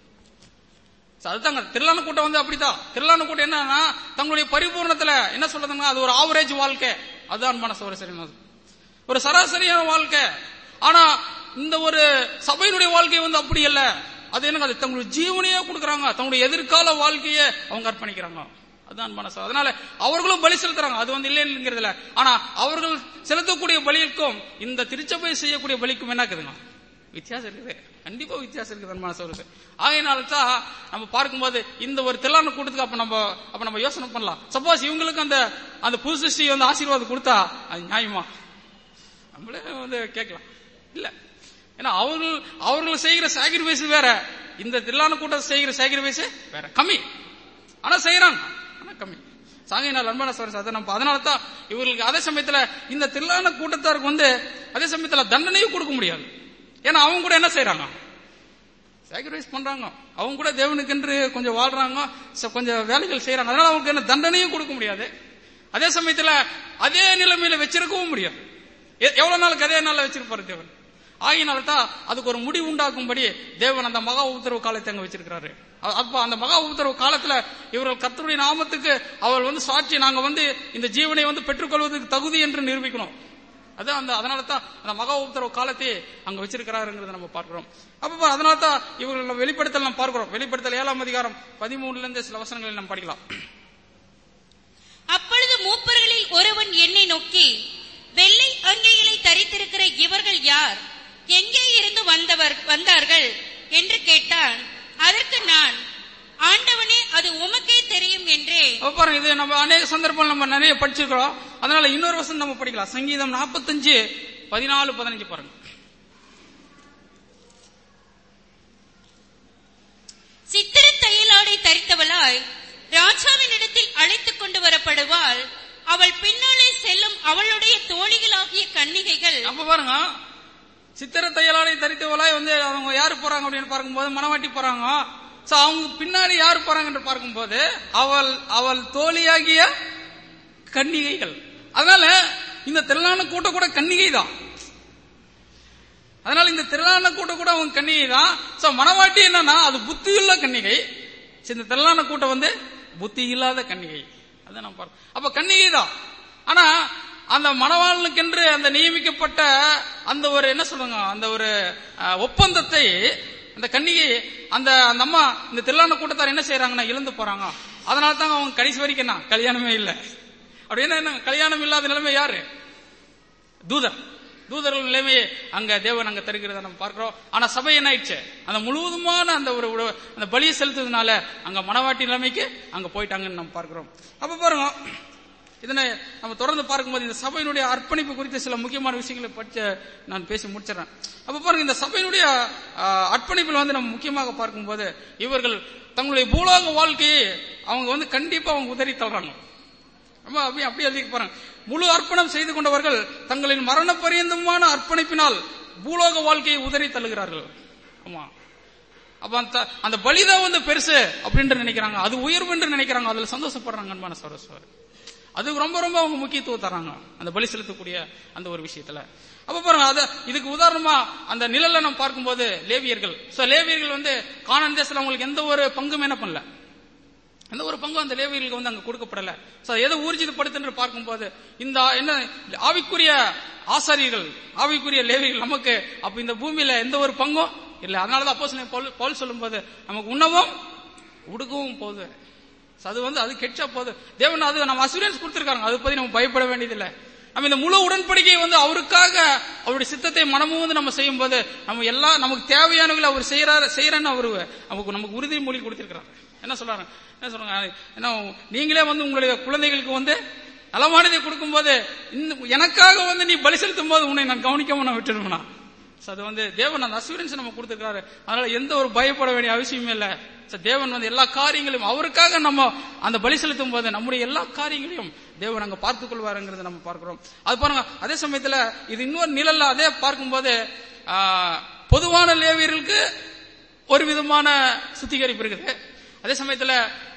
So, அதுதாங்க திரளான கூட்டம் வந்து அப்படித்தான் திரளான கூட்டம் என்னன்னா தங்களுடைய பரிபூர்ணத்துல என்ன சொல்றதுன்னா அது ஒரு ஆவரேஜ் வாழ்க்கை அதுதான் மனசு ஒரு சரி ஒரு சராசரியான வாழ்க்கை ஆனா இந்த ஒரு சபையினுடைய வாழ்க்கை வந்து அப்படி இல்ல அது என்னங்க அது தங்களுடைய ஜீவனையே கொடுக்கறாங்க தங்களுடைய எதிர்கால வாழ்க்கையை அவங்க அர்ப்பணிக்கிறாங்க அதுதான் மனசு அதனால அவர்களும் பலி செலுத்துறாங்க அது வந்து இல்லைங்கிறதுல ஆனா அவர்கள் செலுத்தக்கூடிய பலிக்கும் இந்த திருச்சபை செய்யக்கூடிய பலிக்கும் என்ன இருக்குதுங்க வித்தியாசம் இருக்குது கண்டிப்பா வித்தியாசம் இருக்குது மனசு வருது ஆகையினால தான் நம்ம பார்க்கும்போது இந்த ஒரு தில்லான கூட்டத்துக்கு அப்ப நம்ம அப்ப நம்ம யோசனை பண்ணலாம் சப்போஸ் இவங்களுக்கு அந்த அந்த புது சிருஷ்டி வந்து ஆசீர்வாதம் கொடுத்தா அது நியாயமா நம்மளே வந்து கேட்கலாம் இல்ல ஏன்னா அவர்கள் அவர்கள் செய்கிற சாக்ரிஃபைஸ் வேற இந்த தில்லான கூட்டம் செய்கிற சாக்ரிஃபைஸ் வேற கம்மி ஆனா செய்யறாங்க ஆனா கம்மி சாங்கினால் அன்பான சோரஸ் அதை நம்ம அதனால தான் இவர்களுக்கு அதே சமயத்துல இந்த தில்லான கூட்டத்தாருக்கு வந்து அதே சமயத்துல தண்டனையும் கொடுக்க முடியாது ஏன்னா அவங்க கூட என்ன செய்யறாங்க சாக்ரிஃபைஸ் பண்றாங்க அவங்க கூட தேவனுக்கென்று கொஞ்சம் வாழ்றாங்க ச- கொஞ்சம் வேலைகள் செய்யறாங்க அதனால அவங்களுக்கு என்ன தண்டனையும் கொடுக்க முடியாது அதே சமயத்துல அதே நிலைமையில வச்சிருக்கவும் முடியாது எ- எவ்வளவு நாளுக்கு அதே நாள்ல வச்சிருப்பாரு தேவன் ஆகினால தான் அதுக்கு ஒரு முடிவு உண்டாக்கும்படி தேவன் அந்த மகா உத்தரவு காலத்தை அங்க வச்சிருக்கிறாரு அ- அப்ப அந்த மகா உத்தரவு காலத்துல இவர்கள் கர்த்தருடைய நாமத்துக்கு அவர் வந்து சாட்சி நாங்க வந்து இந்த ஜீவனை வந்து பெற்றுக்கொள்வதற்கு தகுதி என்று நிரூபிக்கணும் அதான் அந்த அதனால தான் அந்த மகா உத்தரவு காலத்தை அங்க வச்சிருக்கிறாருங்கிறத நம்ம பார்க்கிறோம் அப்ப அதனால தான் இவர்கள் வெளிப்படுத்தல் நம்ம பார்க்கிறோம் வெளிப்படுத்தல் ஏழாம் அதிகாரம் பதிமூணுல இருந்து சில வசனங்களை நம்ம படிக்கலாம் அப்பொழுது மூப்பர்களில் ஒருவன் என்னை நோக்கி வெள்ளை அங்கிகளை தரித்திருக்கிற இவர்கள் யார் எங்கே இருந்து வந்தவர் வந்தார்கள் என்று கேட்டான் அதற்கு நான் ஆண்டவனே அது உமக்கே தெரியும் என்றே அப்ப பாருங்க இது நம்ம அநேக சந்தர்ப்பம் நம்ம நிறைய படிச்சிருக்கிறோம் அதனால இன்னொரு வசனம் நம்ம படிக்கலாம் சங்கீதம் நாற்பத்தஞ்சு பதினாலு பதினஞ்சு பாருங்க சித்திர தையலாடை தரித்தவளாய் ராஜாவினிடத்தில் அழைத்துக் கொண்டு வரப்படுவாள் அவள் பின்னாலே செல்லும் அவளுடைய தோழிகளாகிய கன்னிகைகள் அப்ப பாருங்க சித்திர தையலாடை தரித்தவளாய் வந்து அவங்க யாரு போறாங்க அப்படின்னு பார்க்கும்போது மனவாட்டி போறாங்க சோ அவங்க பின்னாடி யாரு போறாங்க என்று பார்க்கும்போது அவள் அவள் தோழியாகிய கன்னிகைகள் அதனால இந்த திரளான கூட்டம் கூட கன்னிகை தான் அதனால இந்த திரளான கூட்டம் கூட அவங்க கன்னிகை தான் சோ மனவாட்டி என்னன்னா அது புத்தியுள்ள கன்னிகை சரி, இந்த திரளான கூட்டம் வந்து புத்தி இல்லாத கன்னிகை அதான் நம்ம பார்க்கணும் அப்ப கன்னிகை தான் ஆனா அந்த மணவாளனுக்கென்று அந்த நியமிக்கப்பட்ட அந்த ஒரு என்ன சொல்றாங்க அந்த ஒரு அஹ், ஒப்பந்தத்தை அந்த கன்னிகை அந்த அந்த அம்மா இந்த திரளான கூட்டத்தார் என்ன செய்யறாங்கன்னா இழந்து போறாங்க அதனால தான் அவங்க கடைசி வரைக்கும் என்ன கல்யாணமே இல்லை அப்படின்னா என்ன கல்யாணம் இல்லாத நிலைமை யாரு தூதர் தூதர்கள் நிலைமையை அங்க தேவன் அங்க தருகிறத நம்ம பார்க்கிறோம் ஆனா சபை என்ன ஆயிடுச்சு அந்த முழுவதுமான அந்த ஒரு ஒரு- அந்த பலியை செலுத்துறதுனால அங்க மனவாட்டி நிலைமைக்கு அங்க போயிட்டாங்கன்னு நம்ம பார்க்கிறோம் அப்ப பாருங்க இதனை நம்ம தொடர்ந்து பார்க்கும்போது இந்த சபையினுடைய அர்ப்பணிப்பு குறித்த சில முக்கியமான விஷயங்களை படிச்ச நான் பேசி முடிச்சிடறேன் அப்ப பாருங்க இந்த சபையினுடைய ஆஹ், அர்ப்பணிப்பில் வந்து நம்ம முக்கியமாக பார்க்கும்போது இவர்கள் தங்களுடைய பூலோக வாழ்க்கையை அவங்க வந்து கண்டிப்பா அவங்க உதறி தள்ளுறாங்க ரொம்ப அப்படியே அப்படியே எழுதி பாருங்க முழு அர்ப்பணம் செய்து கொண்டவர்கள் தங்களின் மரண பரியந்தமான அர்ப்பணிப்பினால் பூலோக வாழ்க்கையை உதறி தள்ளுகிறார்கள் ஆமா அப்ப அந்த அந்த பலிதான் வந்து பெருசு அப்படின்று நினைக்கிறாங்க அது உயர்வு என்று நினைக்கிறாங்க அதுல சந்தோஷப்படுறாங்க அன்பான சரஸ்வர் அது ரொம்ப ரொம்ப அவங்க முக்கியத்துவம் தராங்க அந்த பலி செலுத்தக்கூடிய அந்த ஒரு விஷயத்துல அப்ப பாருங்க அத இதுக்கு உதாரணமா அந்த நிழல்ல நம்ம பார்க்கும்போது லேவியர்கள் சோ லேவியர்கள் வந்து கானான் தேசத்துல அவங்களுக்கு எந்த ஒரு பங்கும் என்ன பண்ணல எந்த ஒரு பங்கும் அந்த லேவியர்களுக்கு வந்து அங்க கொடுக்கப்படல சோ எதை ஊர்ஜிதப்படுத்து பார்க்கும்போது இந்த என்ன ஆவிக்குரிய ஆசாரியர்கள் ஆவிக்குரிய லேவியர்கள் நமக்கு அப்ப இந்த பூமியில எந்த ஒரு பங்கும் இல்ல அதனாலதான் அப்போ பவுல் பவுல் சொல்லும்போது நமக்கு உண்ணவும் உடுக்கவும் போகுது So அது வந்து அது கெட்டா போகுது தேவன் அது நம்ம அசூரன்ஸ் கொடுத்திருக்காங்க அதை பத்தி நம்ம பயப்பட வேண்டியதில்லை நம்ம இந்த முழு உடன்படிக்கை வந்து அவருக்காக அவருடைய சித்தத்தை மனமும் வந்து நம்ம செய்யும் போது நம்ம எல்லாம் நமக்கு தேவையானவங்களை அவர் செய்யறாரு செய்யறன்னு அவரு நமக்கு நமக்கு உறுதிமொழி கொடுத்திருக்கிறார் என்ன சொல்றாங்க என்ன சொல்றாங்க என்ன நீங்களே வந்து உங்களுடைய குழந்தைகளுக்கு வந்து நலமானதை கொடுக்கும்போது இன்னும் எனக்காக வந்து நீ பலி செலுத்தும் போது உன்னை நான் கவனிக்காம நான் விட்டுருவேனா So அது வந்து தேவன் அந்த அசூரன்ஸ் நம்ம கொடுத்திருக்காரு அதனால எந்த ஒரு பயப்பட வேண்டிய அவசியமே இல்ல So தேவன் வந்து எல்லா காரியங்களையும் அவருக்காக நம்ம அந்த பலி செலுத்தும் போது நம்முடைய எல்லா காரியங்களையும் தேவன் அங்க பார்த்துக் கொள்வாருங்கிறத நம்ம பார்க்கிறோம் அது பாருங்க அதே சமயத்துல இது இன்னொரு நிழல்ல அதே பார்க்கும்போது ஆ, பொதுவான லேவியர்களுக்கு ஒரு விதமான சுத்திகரிப்பு இருக்குது அதே சமயத்துல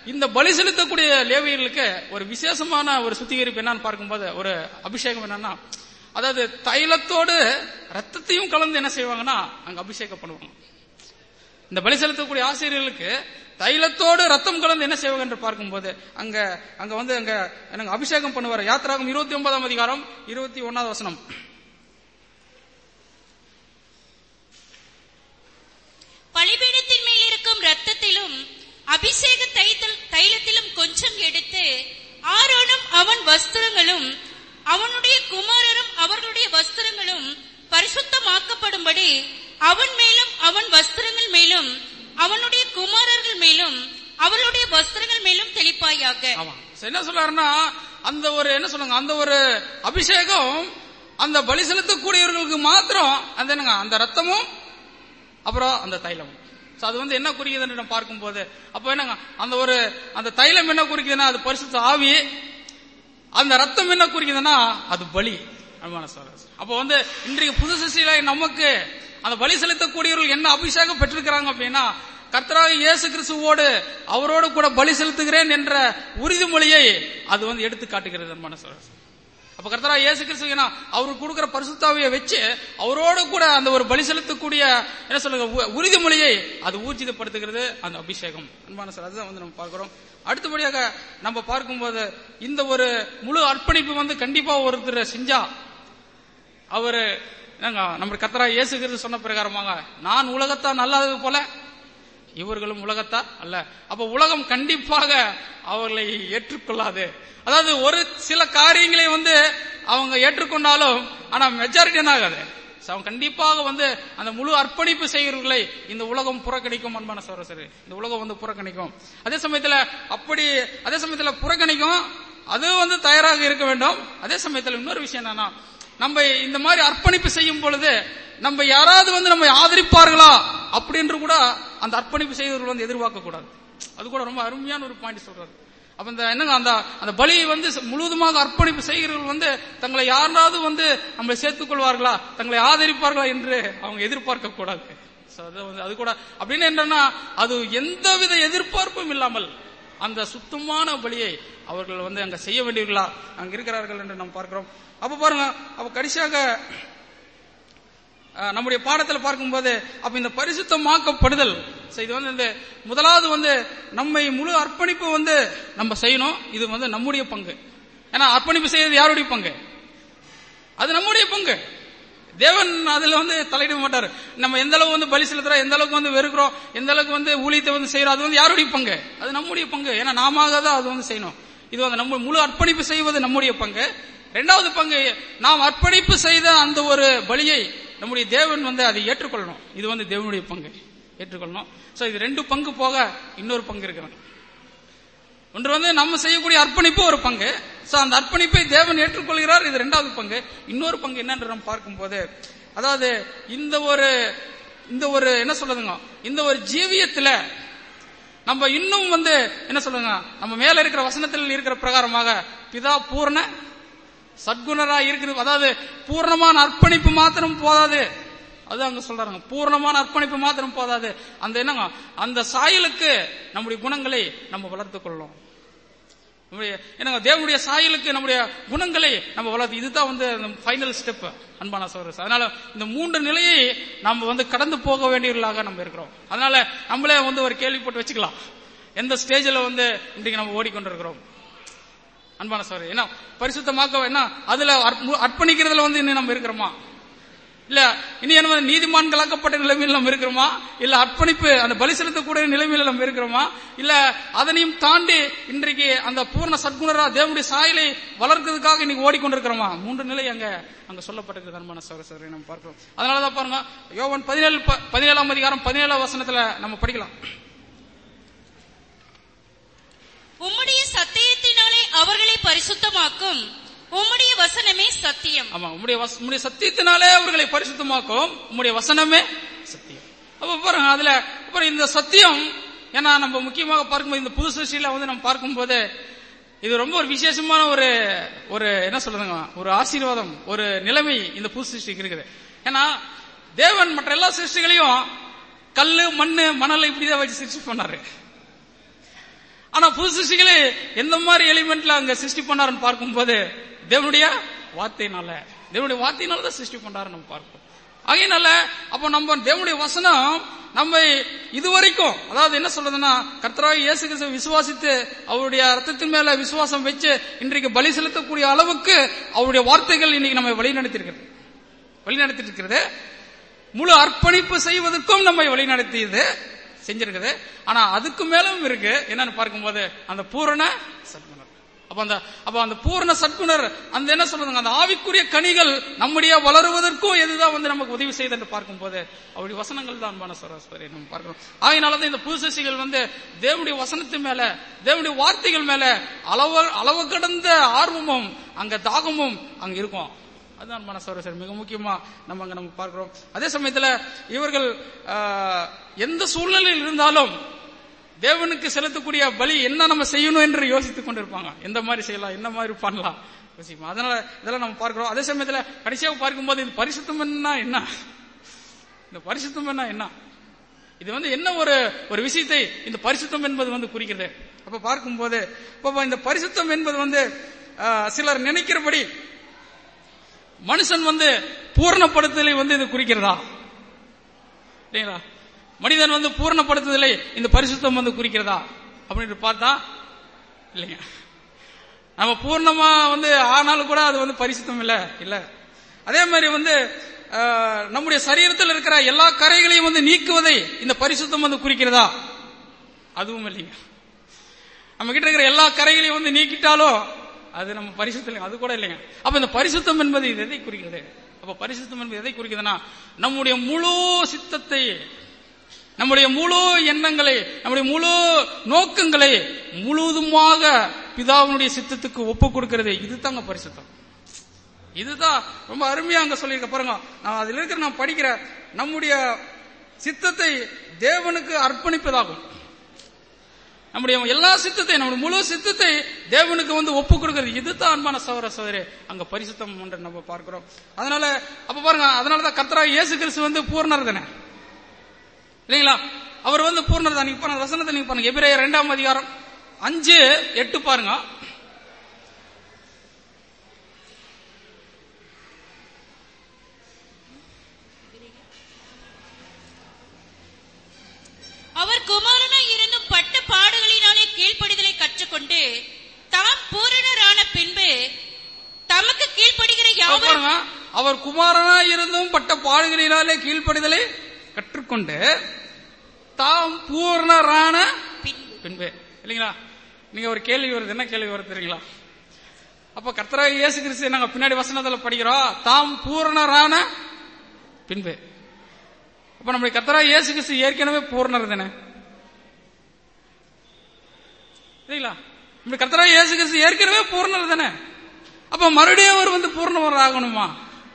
இந்த பலி செலுத்தக்கூடிய லேவியர்களுக்கு ஒரு விசேஷமான ஒரு சுத்திகரிப்பு என்னன்னு பார்க்கும்போது ஒரு அபிஷேகம் என்னன்னா அதாவது தைலத்தோடு ரத்தத்தையும் கலந்து என்ன செய்வாங்கன்னா அங்க அபிஷேகம் பண்ணுவாங்க இந்த பலி செலுத்தக்கூடிய ஆசிரியர்களுக்கு தைலத்தோடு ரத்தம் கலந்து என்ன செய்வாங்க என்று பார்க்கும்போது அங்க அங்க வந்து அங்க எனக்கு அபிஷேகம் பண்ணுவார் யாத்திராகம் இருபத்தி ஒன்பதாம் அதிகாரம் இருபத்தி ஒன்னாவது வசனம் பலிபீடத்தின் மேல் இருக்கும் ரத்தத்திலும் அபிஷேக தைத்தல்- தைலத்திலும் கொஞ்சம் எடுத்து ஆரோனும் அவன் வஸ்திரங்களும் அவனுடைய குமாரரும் அவர்களுடைய வஸ்திரங்களும் பரிசுத்தமாக்கப்படும்படி அவன் மேலும் அவன் வஸ்திரங்கள் மேலும் அவனுடைய குமாரர்கள் மேலும் அவர்களுடைய வஸ்திரங்கள் மேலும் தெளிப்பாயாக ஆமா So என்ன சொல்றாருன்னா அந்த ஒரு என்ன சொல்லுங்க அந்த ஒரு அபிஷேகம் அந்த பலி செலுத்தக்கூடியவர்களுக்கு மாத்திரம் அந்த என்னங்க அந்த ரத்தமும் அப்புறம் அந்த தைலமும் So அது வந்து என்ன குறிக்குதுன்னு நம்ம பார்க்கும்போது அப்போ என்னங்க அந்த ஒரு அந்த தைலம் என்ன குறிக்குதுன்னா அது பரிசுத்த ஆவி அந்த ரத்தம் என்ன குறிக்குதுன்னா அது பலி அன்பான சகோதரர். அப்போ வந்து இன்றைக்கு புது சிசில நமக்கு அந்த பலி செலுத்தக்கூடியவர்கள் என்ன அபிஷேகம் பெற்றிருக்கிறாங்க அப்படின்னா கர்த்தராக இயேசு கிறிஸ்துவோடு அவரோடு கூட பலி செலுத்துகிறேன் என்ற உறுதிமொழியை அது வந்து எடுத்து காட்டுகிறது அன்பான சகோதரர். அப்ப கர்த்தரா இயேசு கிறிஸ்து ஏன்னா அவருக்கு கொடுக்கிற பரிசுத்தாவியை வச்சு அவரோடு கூட அந்த ஒரு பலி செலுத்தக்கூடிய என்ன சொல்லுங்க உ- உறுதிமொழியை அது ஊர்ஜிதப்படுத்துகிறது அந்த அபிஷேகம் அன்பான சார் அதுதான் வந்து நம்ம பார்க்கிறோம் அடுத்தபடியாக நம்ம பார்க்கும்போது இந்த ஒரு முழு அர்ப்பணிப்பு வந்து கண்டிப்பா ஒருத்தர் செஞ்சா அவரு என்னங்க நம்ம கர்த்தரா இயேசு கிறிஸ்து சொன்ன பிரகாரமாக நான் உலகத்தான் நல்லாதது போல இவர்களும் உலகத்தா அல்ல அப்ப உலகம் கண்டிப்பாக அவர்களை ஏற்றுக்கொள்ளாது அதாவது ஒரு சில காரியங்களை வந்து அவங்க ஏற்றுக்கொண்டாலும் ஆனா மெஜாரிட்டி என்ன ஆகாது So, அவங்க கண்டிப்பாக வந்து அந்த முழு அர்ப்பணிப்பு செய்கிறவர்களை இந்த உலகம் புறக்கணிக்கும் அன்பான சரி இந்த உலகம் வந்து புறக்கணிக்கும் அதே சமயத்துல அப்படி அதே சமயத்துல புறக்கணிக்கும் அது வந்து தயாராக இருக்க வேண்டும் அதே சமயத்துல இன்னொரு விஷயம் என்னன்னா நம்ம இந்த மாதிரி அர்ப்பணிப்பு செய்யும் பொழுது நம்ம யாராவது வந்து நம்ம ஆதரிப்பார்களா அப்படின்று கூட அந்த அர்ப்பணிப்பு செய்தவர்கள் வந்து எதிர்பார்க்க கூடாது அது கூட ரொம்ப அருமையான ஒரு பாயிண்ட் சொல்றாரு அப்ப இந்த என்னங்க அந்த அந்த பலியை வந்து முழுவதுமாக அர்ப்பணிப்பு செய்கிறவர்கள் வந்து தங்களை யாராவது வந்து நம்மளை சேர்த்துக் கொள்வார்களா தங்களை ஆதரிப்பார்களா என்று அவங்க எதிர்பார்க்க கூடாது So, அது வந்து அது கூட அப்படின்னு என்னன்னா அது எந்தவித எதிர்பார்ப்பும் இல்லாமல் அந்த சுத்தமான பலியை அவர்கள் வந்து அங்க செய்ய வேண்டியவர்களா அங்க இருக்கிறார்கள் என்று நாம் பார்க்கிறோம் அப்ப பாருங்க அப்ப கடைசியாக அஹ், நம்முடைய பாடத்தில் பார்க்கும்போது அப்ப இந்த பரிசுத்தமாக்கப்படுதல் so இது வந்து இந்த முதலாவது வந்து நம்மை முழு அர்ப்பணிப்பு வந்து நம்ம செய்யணும் இது வந்து நம்முடைய பங்கு ஏன்னா அர்ப்பணிப்பு செய்யறது யாருடைய பங்கு அது நம்முடைய பங்கு தேவன் அதுல வந்து தலையிட மாட்டார் நம்ம எந்த அளவுக்கு வந்து பலி செலுத்துறோம் எந்த அளவுக்கு வந்து வெறுக்கிறோம் எந்த அளவுக்கு வந்து ஊழியத்தை வந்து செய்யறோம் அது வந்து யாருடைய பங்கு அது நம்முடைய பங்கு ஏன்னா நாம தான் அது வந்து செய்யணும் இது வந்து நம்ம முழு அர்ப்பணிப்பு செய்வது நம்முடைய பங்கு இரண்டாவது பங்கு நாம் அர்ப்பணிப்பு செய்த அந்த ஒரு பலியை நம்முடைய தேவன் வந்து அதை ஏற்றுக்கொள்ளணும் இது வந்து தேவனுடைய பங்கு ஏற்றுக்கொள்ளணும் சோ இது ரெண்டு பங்கு போக இன்னொரு பங்கு இருக்கிறாங்க ஒன்று வந்து நம்ம செய்யக்கூடிய அர்ப்பணிப்பு ஒரு பங்கு சோ அந்த அர்ப்பணிப்பை தேவன் ஏற்றுக்கொள்கிறார் இது ரெண்டாவது பங்கு இன்னொரு பங்கு என்னன்னு நம்ம பார்க்கும்போது அதாவது இந்த ஒரு இந்த ஒரு என்ன சொல்றதுங்க இந்த ஒரு ஜீவியத்துல நம்ம இன்னும் வந்து என்ன சொல்லுங்க நம்ம மேல இருக்கிற வசனத்தில் இருக்கிற பிரகாரமாக பிதா பூர்ண சத்குணரா இருக்கிறது அதாவது பூர்ணமான அர்ப்பணிப்பு மாத்திரம் போதாது அது அங்க சொல்றாங்க பூர்ணமான அர்ப்பணிப்பு மாத்திரம் போதாது அந்த என்னங்க அந்த சாயலுக்கு நம்முடைய குணங்களை நம்ம வளர்த்துக் கொள்ளணும் நம்முடைய என்னங்க தேவனுடைய சாயலுக்கு நம்முடைய குணங்களை நம்ம வளர்த்து இதுதான் வந்து ஃபைனல் ஸ்டெப் அன்பான சோரஸ் அதனால இந்த மூன்று நிலையை நம்ம வந்து கடந்து போக வேண்டியவர்களாக நம்ம இருக்கிறோம் அதனால நம்மளே வந்து ஒரு கேள்வி போட்டு வச்சுக்கலாம் எந்த ஸ்டேஜில் வந்து இன்றைக்கு நம்ம ஓடிக்கொண்டிருக்கிறோம் அன்பான சோதரி என்ன பரிசுத்தமாக்க என்ன அதுல அர்ப்ப- அர்ப்பணிக்கிறதுல வந்து இன்னும் நம்ம இருக்கிறோமா இல்ல இனி என்ன நீதிமான்களாக்கப்பட்ட நிலைமையில் நம்ம இருக்கிறோமா இல்ல அர்ப்பணிப்பு அந்த பலி செலுத்தக்கூடிய நிலைமையில நம்ம இருக்கிறோமா இல்ல அதனையும் தாண்டி இன்றைக்கு அந்த பூர்ண சத்குணரா தேவனுடைய சாயலை வளர்க்கிறதுக்காக இன்னைக்கு ஓடிக்கொண்டிருக்கிறோமா மூன்று நிலை அங்க அங்க சொல்லப்பட்டிருக்கு அன்பான சகோதரி நம்ம பார்க்கிறோம் அதனாலதான் பாருங்க யோவன் பதினேழு ப- பதினேழாம் அதிகாரம் பதினேழாம் வசனத்துல நம்ம படிக்கலாம் உம்முடைய சத்தியத்தினாலே அவர்களை பரிசுத்தமாக்கும் உம்முடைய வசனமே சத்தியம் ஆமா உம்முடைய வச- உம்முடைய சத்தியத்தினாலே அவர்களை பரிசுத்தமாக்கும் உம்முடைய வசனமே சத்தியம் அப்ப பாருங்க அதுல அப்புறம் இந்த சத்தியம் ஏன்னா நம்ம முக்கியமாக பார்க்கும்போது இந்த புது சிருஷ்டியில வந்து நம்ம பார்க்கும்போது இது ரொம்ப ஒரு விசேஷமான ஒரு ஒரு என்ன சொல்றதுங்க ஒரு ஆசீர்வாதம் ஒரு நிலைமை இந்த புது சிருஷ்டிக்கு இருக்குது ஏன்னா தேவன் மற்ற எல்லா சிருஷ்டிகளையும் கல்லு மண்ணு மணல் இப்படிதான் வச்சு சிருஷ்டி பண்ணாரு ஆனா புது சிருஷ்டிகளை எந்த மாதிரி எலிமெண்ட்ல அங்க சிருஷ்டி பண்ணாருன்னு பார்க்கும்போது தேவனுடைய வார்த்தையினால தேவனுடைய வார்த்தையினால தான் சிருஷ்டி பண்ணாரு நம்ம பார்ப்போம் ஆகையினால அப்ப நம்ம தேவனுடைய வசனம் நம்ம இதுவரைக்கும் அதாவது என்ன சொல்றதுன்னா கர்த்தராக இயேசு கிறிஸ்துவை விசுவாசித்து அவருடைய ரத்தத்தின் மேல விசுவாசம் வச்சு இன்றைக்கு பலி செலுத்தக்கூடிய அளவுக்கு அவருடைய வார்த்தைகள் இன்னைக்கு நம்ம வழிநடத்தியிருக்கிறது வழிநடத்திட்டு இருக்கிறது முழு அர்ப்பணிப்பு செய்வதற்கும் நம்மை வழிநடத்தியது செஞ்சிருக்குது ஆனா அதுக்கு மேலும் இருக்கு என்னன்னு பார்க்கும்போது அந்த பூரண சத்குணர் அப்ப அந்த அப்ப அந்த பூரண சத்குணர் அந்த என்ன சொல்றதுங்க அந்த ஆவிக்குரிய கனிகள் நம்முடைய வளருவதற்கும் எதுதான் வந்து நமக்கு உதவி செய்யுது என்று பார்க்கும்போது அவருடைய வசனங்கள் தான் அன்பான சராசரி நம்ம பார்க்கிறோம் ஆகினாலதான் இந்த புது சிசிகள் வந்து தேவனுடைய வசனத்து மேல தேவனுடைய வார்த்தைகள் மேல அளவு அளவு கடந்த ஆர்வமும் அங்க தாகமும் அங்க இருக்கும் அதுதான் மனசோர சார் மிக முக்கியமா நம்ம அங்க நம்ம பார்க்கிறோம் அதே சமயத்துல இவர்கள் ஆஹ், எந்த சூழ்நிலையில் இருந்தாலும் தேவனுக்கு செலுத்தக்கூடிய பலி என்ன நம்ம செய்யணும் என்று யோசித்துக் கொண்டிருப்பாங்க எந்த மாதிரி செய்யலாம் என்ன மாதிரி பண்ணலாம் யோசிப்போம் அதனால இதெல்லாம் நம்ம பார்க்கிறோம் அதே சமயத்துல கடைசியாக பார்க்கும்போது இது பரிசுத்தம் என்ன என்ன இந்த பரிசுத்தம் என்ன என்ன இது வந்து என்ன ஒரு ஒரு விஷயத்தை இந்த பரிசுத்தம் என்பது வந்து குறிக்கிறது அப்ப பார்க்கும்போது அப்ப இந்த பரிசுத்தம் என்பது வந்து ஆஹ், சிலர் நினைக்கிறபடி மனுஷன் வந்து பூரணப்படுத்துதலை வந்து இது குறிக்கிறதா இல்லைங்களா மனிதன் வந்து பூரணப்படுத்துதலை இந்த பரிசுத்தம் வந்து குறிக்கிறதா அப்படின்னு பார்த்தா இல்லைங்க நம்ம பூர்ணமா வந்து ஆனாலும் கூட அது வந்து பரிசுத்தம் இல்ல இல்ல அதே மாதிரி வந்து ஆஹ், நம்முடைய சரீரத்தில் இருக்கிற எல்லா கரைகளையும் வந்து நீக்குவதை இந்த பரிசுத்தம் வந்து குறிக்கிறதா அதுவும் இல்லைங்க நம்ம கிட்ட இருக்கிற எல்லா கரைகளையும் வந்து நீக்கிட்டாலும் அது நம்ம பரிசுத்தம் இல்லைங்க அது கூட இல்லைங்க அப்ப இந்த பரிசுத்தம் என்பது இது எதை குறிக்கிறது அப்ப பரிசுத்தம் என்பது எதை குறிக்கிறதுனா நம்முடைய முழு சித்தத்தை நம்முடைய முழு எண்ணங்களை நம்முடைய முழு நோக்கங்களை முழுவதுமாக பிதாவினுடைய சித்தத்துக்கு ஒப்பு கொடுக்கிறது இதுதாங்க பரிசுத்தம் இதுதான் ரொம்ப அருமையா அங்க சொல்லியிருக்க பாருங்க நான் அதுல இருக்கிற நான் படிக்கிற நம்முடைய சித்தத்தை தேவனுக்கு அர்ப்பணிப்பதாகும் நம்முடைய எல்லா சித்தத்தை நம்முடைய முழு சித்தத்தை தேவனுக்கு வந்து ஒப்பு கொடுக்கிறது இதுதான் அன்பான சகோதர சகோதரி அங்க பரிசுத்தம் என்று நம்ம பார்க்கிறோம் அதனால அப்ப பாருங்க அதனாலதான் கர்த்தராக இயேசு கிறிஸ்து வந்து பூர்ணர் தானே இல்லைங்களா அவர் வந்து பூர்ணர் தான் நீங்க பாருங்க வசனத்தை நீங்க பாருங்க எபிரேயர் இரண்டாம் அதிகாரம் அஞ்சு எட்டு பாருங்க அவர் குமாரனாய் இருந்தும் பட்ட பாடுகளினாலே கீழ்ப்படிதலை கற்றுக்கொண்டு தாம் பூரணரான பின்பு தமக்கு கீழ்ப்படுகிற அப்ப யாவரும் பாருங்க அவர் குமாரனா இருந்தும் பட்ட பாடுகளினாலே கீழ்ப்படிதலை கற்றுக்கொண்டு தாம் பூர்ணரான பின்பு பின்பு இல்லைங்களா நீங்க ஒரு கேள்வி வருது என்ன கேள்வி வருது தெரியுங்களா அப்ப கர்த்தராக இயேசு கிறிஸ்து நாங்க பின்னாடி வசனத்துல படிக்கிறோம் தாம் பூரணரான பின்பு அப்ப நம்முடைய கர்த்தராக இயேசு கிறிஸ்து ஏற்கனவே பூர்ணர் தானே இல்லைங்களா நம்முடைய கர்த்தராக இயேசு கிறிஸ்து ஏற்கனவே பூர்ணர் தானே அப்ப மறுபடியும் அவர் வந்து பூர்ணவர் ஆகணுமா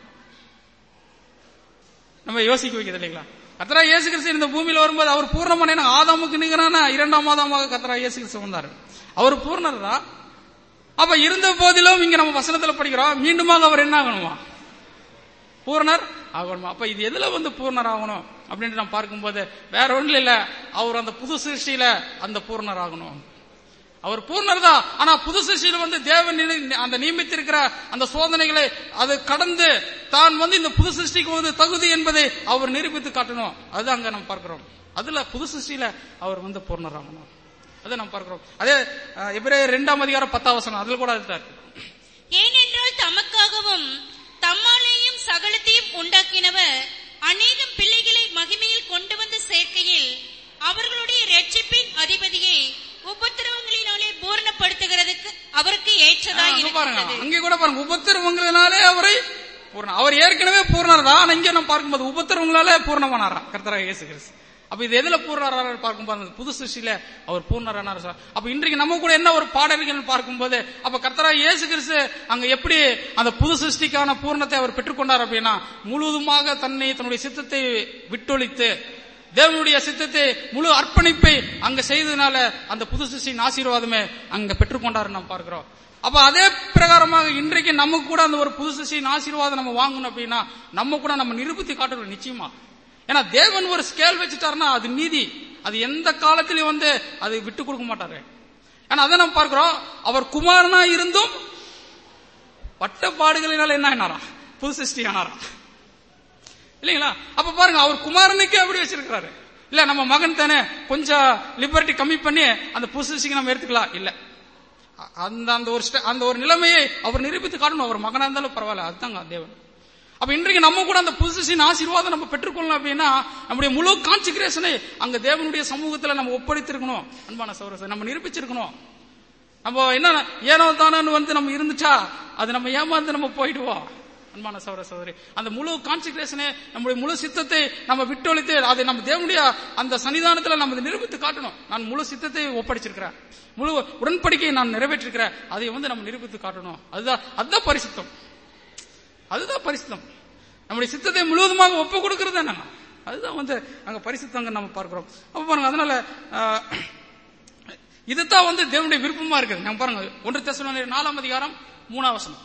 நம்ம யோசிக்க வைக்கிறது இல்லைங்களா கத்ரா இயேசு கிறிஸ்து இந்த பூமியில வரும்போது அவர் பூர்ணமான ஏன்னா ஆதாமுக்கு நிகரான இரண்டாம் ஆதாமாக கத்ரா இயேசு கிறிஸ்து வந்தார் அவர் பூர்ணர் தான் அப்ப இருந்த போதிலும் இங்க நம்ம வசனத்துல படிக்கிறோம் மீண்டுமாக அவர் என்ன ஆகணுமா பூர்ணர் ஆகணுமா அப்ப இது எதுல வந்து பூர்ணர் ஆகணும் அப்படின்னு நம்ம பார்க்கும்போது வேற ஒண்ணும் இல்ல அவர் அந்த புது சிருஷ்டியில அந்த பூர்ணர் ஆகணும் அவர் பூர்ணர் தான் ஆனா புது சிருஷ்டியில வந்து தேவன் நினை- அந்த நியமித்திருக்கிற அந்த சோதனைகளை அது கடந்து தான் வந்து இந்த புது சிருஷ்டிக்கு வந்து தகுதி என்பதை அவர் நிரூபித்து காட்டணும் அதுதான் அங்க நம்ம பார்க்கிறோம் அதுல புது சிருஷ்டியில அவர் வந்து பூர்ணர் ஆகணும் அதை நம்ம பார்க்கிறோம் அதே அஹ், எபிரேயர் இரண்டாம் அதிகாரம் பத்தாம் வசனம் அதுல கூட அதுதான் இருக்கு ஏனென்றால் தமக்காகவும் தம்மாலேயும் சகலத்தையும் உண்டாக்கினவர் அநேகம் பிள்ளைகளை மகிமையில் கொண்டு வந்து சேர்க்கையில் அவர்களுடைய இரட்சிப்பின் அதிபதியை உபத்திரவங்களினாலே பூரணப்படுத்துகிறதுக்கு அவருக்கு ஏற்றதாய் அங்க பாருங்க இருக்கிறது அங்கே கூட பாருங்க உபத்திரவங்கிறதுனாலே அவரை பூர்ண அவர் ஏற்கனவே பூர்ணர் தான் ஆனா இங்க நம்ம பார்க்கும்போது உபத்திரவங்களால பூர்ணமானாரா கர்த்தராக இயேசு கிறிஸ்து அப்ப இது எதுல பூர்ணரான பார்க்கும்போது அந்த புது சிருஷ்டியில அவர் பூர்ணரானார் சார் அப்ப இன்றைக்கு நம்ம கூட என்ன ஒரு பாடல்கள் பார்க்கும்போது அப்ப கர்த்தராக இயேசு கிறிஸ்து அங்க எப்படி அந்த புது சிருஷ்டிக்கான பூர்ணத்தை அவர் பெற்றுக்கொண்டார் அப்படின்னா முழுவதுமாக தன்னை தன்னுடைய சித்தத்தை விட்டொழித்து தேவனுடைய சித்தத்தை முழு அர்ப்பணிப்பை அங்க செய்ததுனால அந்த புது சிருஷ்டியின் ஆசீர்வாதமே அங்க பெற்றுக்கொண்டாரு நாம் பார்க்கிறோம் அப்ப அதே பிரகாரமாக இன்றைக்கு நமக்கு கூட அந்த ஒரு புது சிருஷ்டியின் ஆசீர்வாதம் நம்ம வாங்கணும் அப்படின்னா நம்ம கூட நம்ம நிரூபித்து காட்டணும் நிச்சயமா ஏன்னா தேவன் ஒரு ஸ்கேல் வச்சுட்டாருன்னா அது நீதி அது எந்த காலத்திலயும் வந்து அது விட்டு கொடுக்க மாட்டாரு ஆனா அதை நம்ம பார்க்கிறோம் அவர் குமாரனா இருந்தும் பட்ட பாடுகளினால என்ன ஆனாராம் புது சிருஷ்டி ஆனாராம் இல்லைங்களா அப்ப பாருங்க அவர் குமாரனுக்கே அப்படி வச்சிருக்கிறாரு இல்ல நம்ம மகன் தானே கொஞ்சம் லிபர்ட்டி கம்மி பண்ணி அந்த புது சிருஷ்டிக்கு நம்ம எடுத்துக்கலாம் இல்ல அ- அந்த அந்த ஒரு ஸ்ட- அந்த ஒரு நிலைமையை அவர் நிரூபித்து காட்டணும் அவர் மகனா இருந்தாலும் பரவாயில்ல அதுதாங்க தேவன் அப்ப இன்றைக்கு நம்ம கூட அந்த புதுசின் ஆசீர்வாதம் நம்ம பெற்றுக்கொள்ளணும் அப்படின்னா நம்முடைய முழு கான்சிகிரேஷனை அங்க தேவனுடைய சமூகத்துல நம்ம ஒப்படைத்திருக்கணும் அன்பான சௌரச நம்ம நிரூபிச்சிருக்கணும் நம்ம என்ன ஏனோ தானோன்னு வந்து நம்ம இருந்துட்டா அது நம்ம ஏமாந்து நம்ம போயிடுவோம் அன்பான சௌர சௌதரி அந்த முழு கான்சிகிரேஷனை நம்முடைய முழு சித்தத்தை நம்ம விட்டொழித்து அதை நம்ம தேவனுடைய அந்த சன்னிதானத்துல நம்ம அதை நிரூபித்து காட்டணும் நான் முழு சித்தத்தை ஒப்படைச்சிருக்கிறேன் முழு உடன்படிக்கையை நான் நிறைவேற்றிருக்கிறேன் அதை வந்து நம்ம நிரூபித்து காட்டணும் அதுதான் அதுதான் பரிசுத்தம் அதுதான் பரிசுத்தம் நம்முடைய சித்தத்தை முழுவதுமாக ஒப்பு கொடுக்கிறது என்னங்க அதுதான் வந்து அங்க பரிசுத்தங்க நம்ம பார்க்கிறோம் அப்ப பாருங்க அதனால ஆஹ், இதுதான் வந்து தேவனுடைய விருப்பமா இருக்குது நம்ம பாருங்க ஒன்று தெசலோனியர் நாலாம் அதிகாரம் மூணாம் வசனம்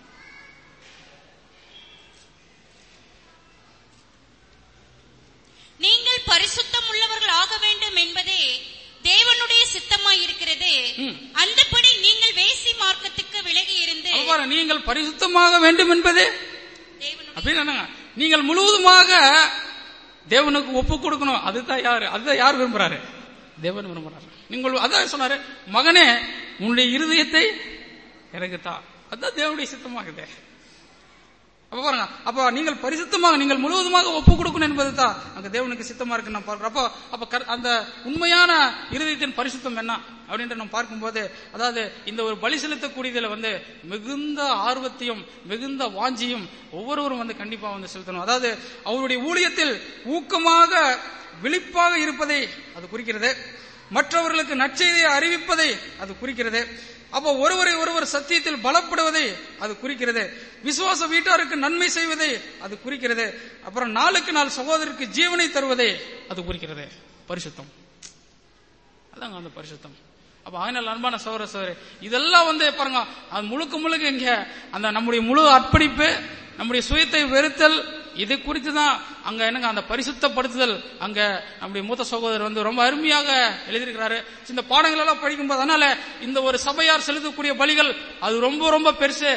நீங்கள் பரிசுத்தம் உள்ளவர்கள் ஆக வேண்டும் என்பதே தேவனுடைய சித்தமாய் இருக்கிறது ம். அந்தபடி நீங்கள் வேசி மார்க்கத்துக்கு விலகி இருந்து அப்ப பாருங்க நீங்கள் பரிசுத்தமாக வேண்டும் என்பதே தேவனுடைய அப்படின்னு என்னங்க நீங்கள் முழுவதுமாக தேவனுக்கு ஒப்பு கொடுக்கணும் அதுதான் யாரு அதுதான் யார் விரும்புறாரு தேவன் விரும்புறாரு நீங்கள் அதான் சொன்னாரு மகனே உன்னுடைய இருதயத்தை எனக்கு தா அதுதான் தேவனுடைய சித்தமாகுது அப்ப பாருங்க அப்ப நீங்கள் பரிசுத்தமாக நீங்கள் முழுவதுமாக ஒப்பு கொடுக்கணும் என்பது தான் அங்க தேவனுக்கு சித்தமா இருக்கு நான் பார்க்கிறோம் அப்போ அப்ப கர்- அந்த உண்மையான இருதயத்தின் பரிசுத்தம் என்ன அப்படின்ட்டு நம்ம பார்க்கும்போது அதாவது இந்த ஒரு பலி செலுத்தக்கூடியதுல வந்து மிகுந்த ஆர்வத்தையும் மிகுந்த வாஞ்சியும் ஒவ்வொருவரும் வந்து கண்டிப்பா வந்து செலுத்தணும் அதாவது அவருடைய ஊழியத்தில் ஊக்கமாக விழிப்பாக இருப்பதை அது குறிக்கிறது மற்றவர்களுக்கு நற்செய்தியை அறிவிப்பதை அது குறிக்கிறது அப்போ ஒருவரை ஒருவர் சத்தியத்தில் பலப்படுவதை அது குறிக்கிறது விசுவாச வீட்டாருக்கு நன்மை செய்வதை அது குறிக்கிறது அப்புறம் நாளுக்கு நாள் சகோதரருக்கு ஜீவனை தருவதை அது குறிக்கிறது பரிசுத்தம் அதாங்க அந்த பரிசுத்தம் அப்ப அதனால் அன்பான சௌர சௌரி இதெல்லாம் வந்து பாருங்க அது முழுக்க முழுக்க இங்க அந்த நம்முடைய முழு அர்ப்பணிப்பு நம்முடைய சுயத்தை வெறுத்தல் இது குறித்து தான் அங்க என்னங்க அந்த பரிசுத்தப்படுத்துதல் அங்க நம்முடைய மூத்த சகோதரர் வந்து ரொம்ப அருமையாக எழுதியிருக்கிறாரு இந்த பாடங்கள் எல்லாம் படிக்கும்போது அதனால இந்த ஒரு சபையார் செலுத்தக்கூடிய பலிகள் அது ரொம்ப ரொம்ப பெருசு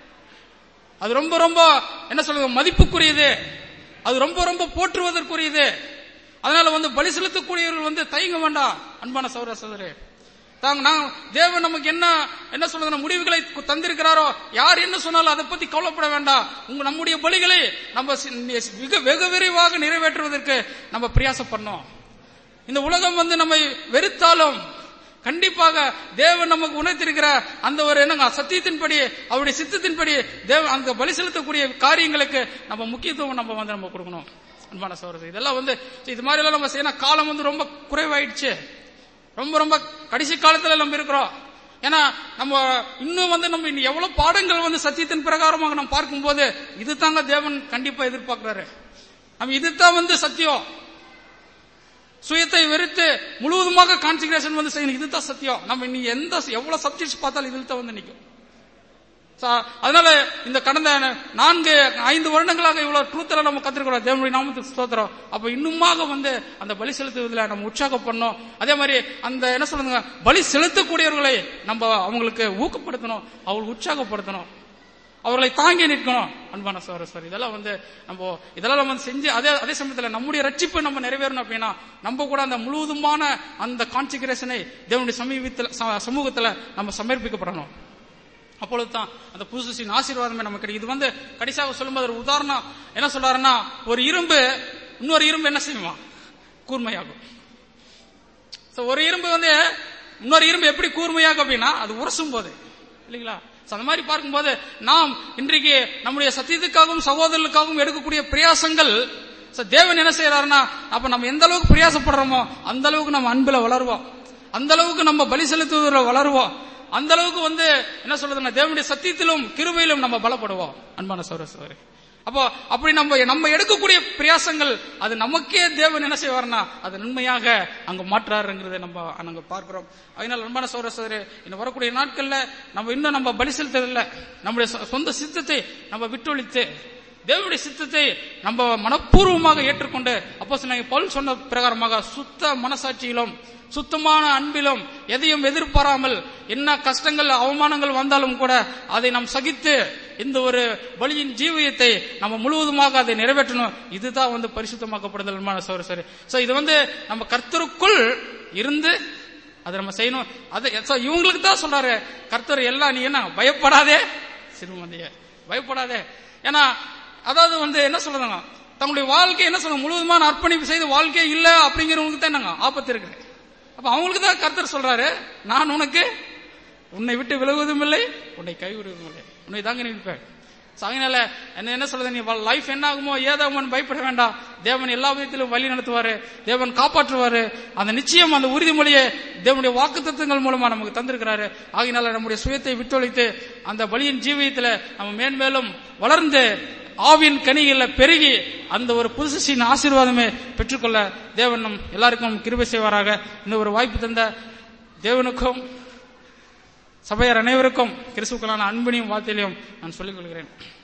அது ரொம்ப ரொம்ப என்ன சொல்றது மதிப்புக்குரியது அது ரொம்ப ரொம்ப போற்றுவதற்குரியது அதனால வந்து பலி செலுத்தக்கூடியவர்கள் வந்து தயங்க வேண்டாம் அன்பான சௌர சோதரே தாங்க நான் தேவன் நமக்கு என்ன என்ன சொல்றது முடிவுகளை தந்திருக்கிறாரோ யார் என்ன சொன்னாலும் அதை பத்தி கவலைப்பட வேண்டாம் உங்க நம்முடைய பலிகளை நம்ம சி- மிக வெகு விரைவாக நிறைவேற்றுவதற்கு நம்ம பிரயாசப்படணும் இந்த உலகம் வந்து நம்மை வெறுத்தாலும் கண்டிப்பாக தேவன் நமக்கு உணர்த்திருக்கிற அந்த ஒரு என்னங்க சத்தியத்தின்படி அவருடைய சித்தத்தின்படி தேவன் அந்த பலி செலுத்தக்கூடிய காரியங்களுக்கு நம்ம முக்கியத்துவம் நம்ம வந்து நம்ம கொடுக்கணும் அன்பான சோதரர் இதெல்லாம் வந்து இது மாதிரி எல்லாம் நம்ம செய்யணும் காலம் வந்து ரொம்ப குறைவாயிடுச்சு ரொம்ப ரொம்ப கடைசி காலத்துல நம்ம இருக்கிறோம் ஏன்னா நம்ம இன்னும் வந்து நம்ம இன்னும் எவ்வளவு பாடங்கள் வந்து சத்தியத்தின் பிரகாரமாக நம்ம பார்க்கும்போது இது தாங்க தேவன் கண்டிப்பா எதிர்பார்க்கிறாரு நம்ம இதுதான் வந்து சத்தியம் சுயத்தை வெறுத்து முழுவதுமாக கான்சிகரேஷன் வந்து செய்யணும் இதுதான் சத்தியம் நம்ம இனி எந்த எவ்வளவு சப்ஜெக்ட்ஸ் பார்த்தாலும் இதில் தான் வந்து நிற்கும் So, அதனால இந்த கடந்த நான்கு ஐந்து வருடங்களாக இவ்வளவு ட்ரூத்தெல்லாம் நம்ம கத்திருக்கிறோம் தேவனுடைய நாமத்துக்கு ஸ்தோத்திரம் அப்ப இன்னுமாக வந்து அந்த பலி செலுத்துவதில் நம்ம உற்சாகப்படணும் அதே மாதிரி அந்த என்ன சொல்லுங்க பலி செலுத்தக்கூடியவர்களை நம்ம அவங்களுக்கு ஊக்கப்படுத்தணும் அவங்களுக்கு உற்சாகப்படுத்தணும் அவர்களை தாங்கி நிற்கணும் அன்பான சோர சார் இதெல்லாம் வந்து நம்ம இதெல்லாம் நம்ம வந்து செஞ்சு அதே அதே சமயத்தில் நம்முடைய ரட்சிப்பு நம்ம நிறைவேறணும் அப்படின்னா நம்ம கூட அந்த முழுவதுமான அந்த கான்சிகரேஷனை தேவனுடைய சமீபத்தில் ச- சமூகத்துல நம்ம சமர்ப்பிக்கப்படணும் அப்பொழுதுதான் அந்த புதுசின் ஆசீர்வாதமே நமக்கு கிடைக்கும் இது வந்து கடைசியாக சொல்லும்போது ஒரு உதாரணம் என்ன சொல்றாருன்னா ஒரு இரும்பு இன்னொரு இரும்பு என்ன செய்யுமா கூர்மையாகும் So, ஒரு இரும்பு வந்து இன்னொரு இரும்பு எப்படி கூர்மையாகும் அப்படின்னா அது உரசும் போது இல்லைங்களா So, அந்த மாதிரி பார்க்கும்போது நாம் இன்றைக்கு நம்முடைய சத்தியத்துக்காகவும் சகோதரர்களுக்காகவும் எடுக்கக்கூடிய பிரயாசங்கள் So, தேவன் என்ன செய்யறாருன்னா அப்ப நம்ம எந்த அளவுக்கு பிரயாசப்படுறோமோ அந்த அளவுக்கு நம்ம அன்புல வளருவோம் அந்த அளவுக்கு நம்ம பலி செலுத்துவதில் வளருவோம் அந்த அளவுக்கு வந்து என்ன சொல்றதுன்னா தேவனுடைய சத்தியத்திலும் கிருபையிலும் நம்ம பலப்படுவோம் அன்பான சௌர சௌரி அப்போ அப்படி நம்ம நம்ம எடுக்கக்கூடிய பிரயாசங்கள் அது நமக்கே தேவன் என்ன செய்வார்னா அது நன்மையாக அங்க மாற்றாருங்கிறத நம்ம நாங்க பார்க்கிறோம் அதனால அன்பான சௌர சௌரி இன்னும் வரக்கூடிய நாட்கள்ல நம்ம இன்னும் நம்ம பலி செலுத்ததில்லை நம்முடைய சொ- சொந்த சித்தத்தை நம்ம விட்டொழித்து தேவனுடைய சித்தத்தை நம்ம மனப்பூர்வமாக ஏற்றுக்கொண்டு அப்போ பவுல் சொன்ன பிரகாரமாக சுத்த மனசாட்சியிலும் சுத்தமான அன்பிலும் எதையும் எதிர்பாராமல் என்ன கஷ்டங்கள் அவமானங்கள் வந்தாலும் கூட அதை நாம் சகித்து இந்த ஒரு பலியின் ஜீவியத்தை நம்ம முழுவதுமாக அதை நிறைவேற்றணும் இதுதான் வந்து பரிசுத்தமாக்கப்படுதல் சோறு சரி சோ இது வந்து நம்ம கர்த்தருக்குள் இருந்து அதை நம்ம செய்யணும் அது so இவங்களுக்கு தான் சொல்றாரு கர்த்தர் எல்லாம் நீ என்ன பயப்படாதே சிறுமதிய பயப்படாதே ஏன்னா அதாவது வந்து என்ன சொல்றாங்க தங்களுடைய வாழ்க்கை என்ன சொல்றாங்க முழுவதுமான அர்ப்பணிப்பு செய்து வாழ்க்கை இல்ல அப்படிங்கிறவங்களுக்கு தான் என்னங்க ஆபத்து இருக்கு அப்ப அவங்களுக்கு தான் கர்த்தர் சொல்றாரு நான் உனக்கு உன்னை விட்டு விலகுவதும் இல்லை உன்னை கைவிடுவதும் இல்லை உன்னை தாங்க நிற்பேன் So, அதனால என்ன என்ன சொல்றது நீ லைஃப் என்ன ஆகுமோ ஏதாகுமோன்னு பயப்பட வேண்டாம் தேவன் எல்லா விதத்திலும் வழி நடத்துவாரு தேவன் காப்பாற்றுவாரு அந்த நிச்சயம் அந்த உறுதிமொழியை தேவனுடைய வாக்குத்தத்தங்கள் மூலமா நமக்கு தந்திருக்கிறாரு ஆகையினால நம்முடைய சுயத்தை விட்டொழித்து அந்த பலியின் ஜீவியத்துல நம்ம மேன்மேலும் வளர்ந்து ஆவின் கனிகளை பெருகி அந்த ஒரு புதுசின் ஆசீர்வாதமே பெற்றுக்கொள்ள தேவன் நம் எல்லாருக்கும் கிருபை செய்வாராக இந்த ஒரு வாய்ப்பு தந்த தேவனுக்கும் சபையார் அனைவருக்கும் கிறிஸ்துக்களான அன்பினையும் வார்த்தையிலையும் நான் சொல்லிக் கொள்கிறேன்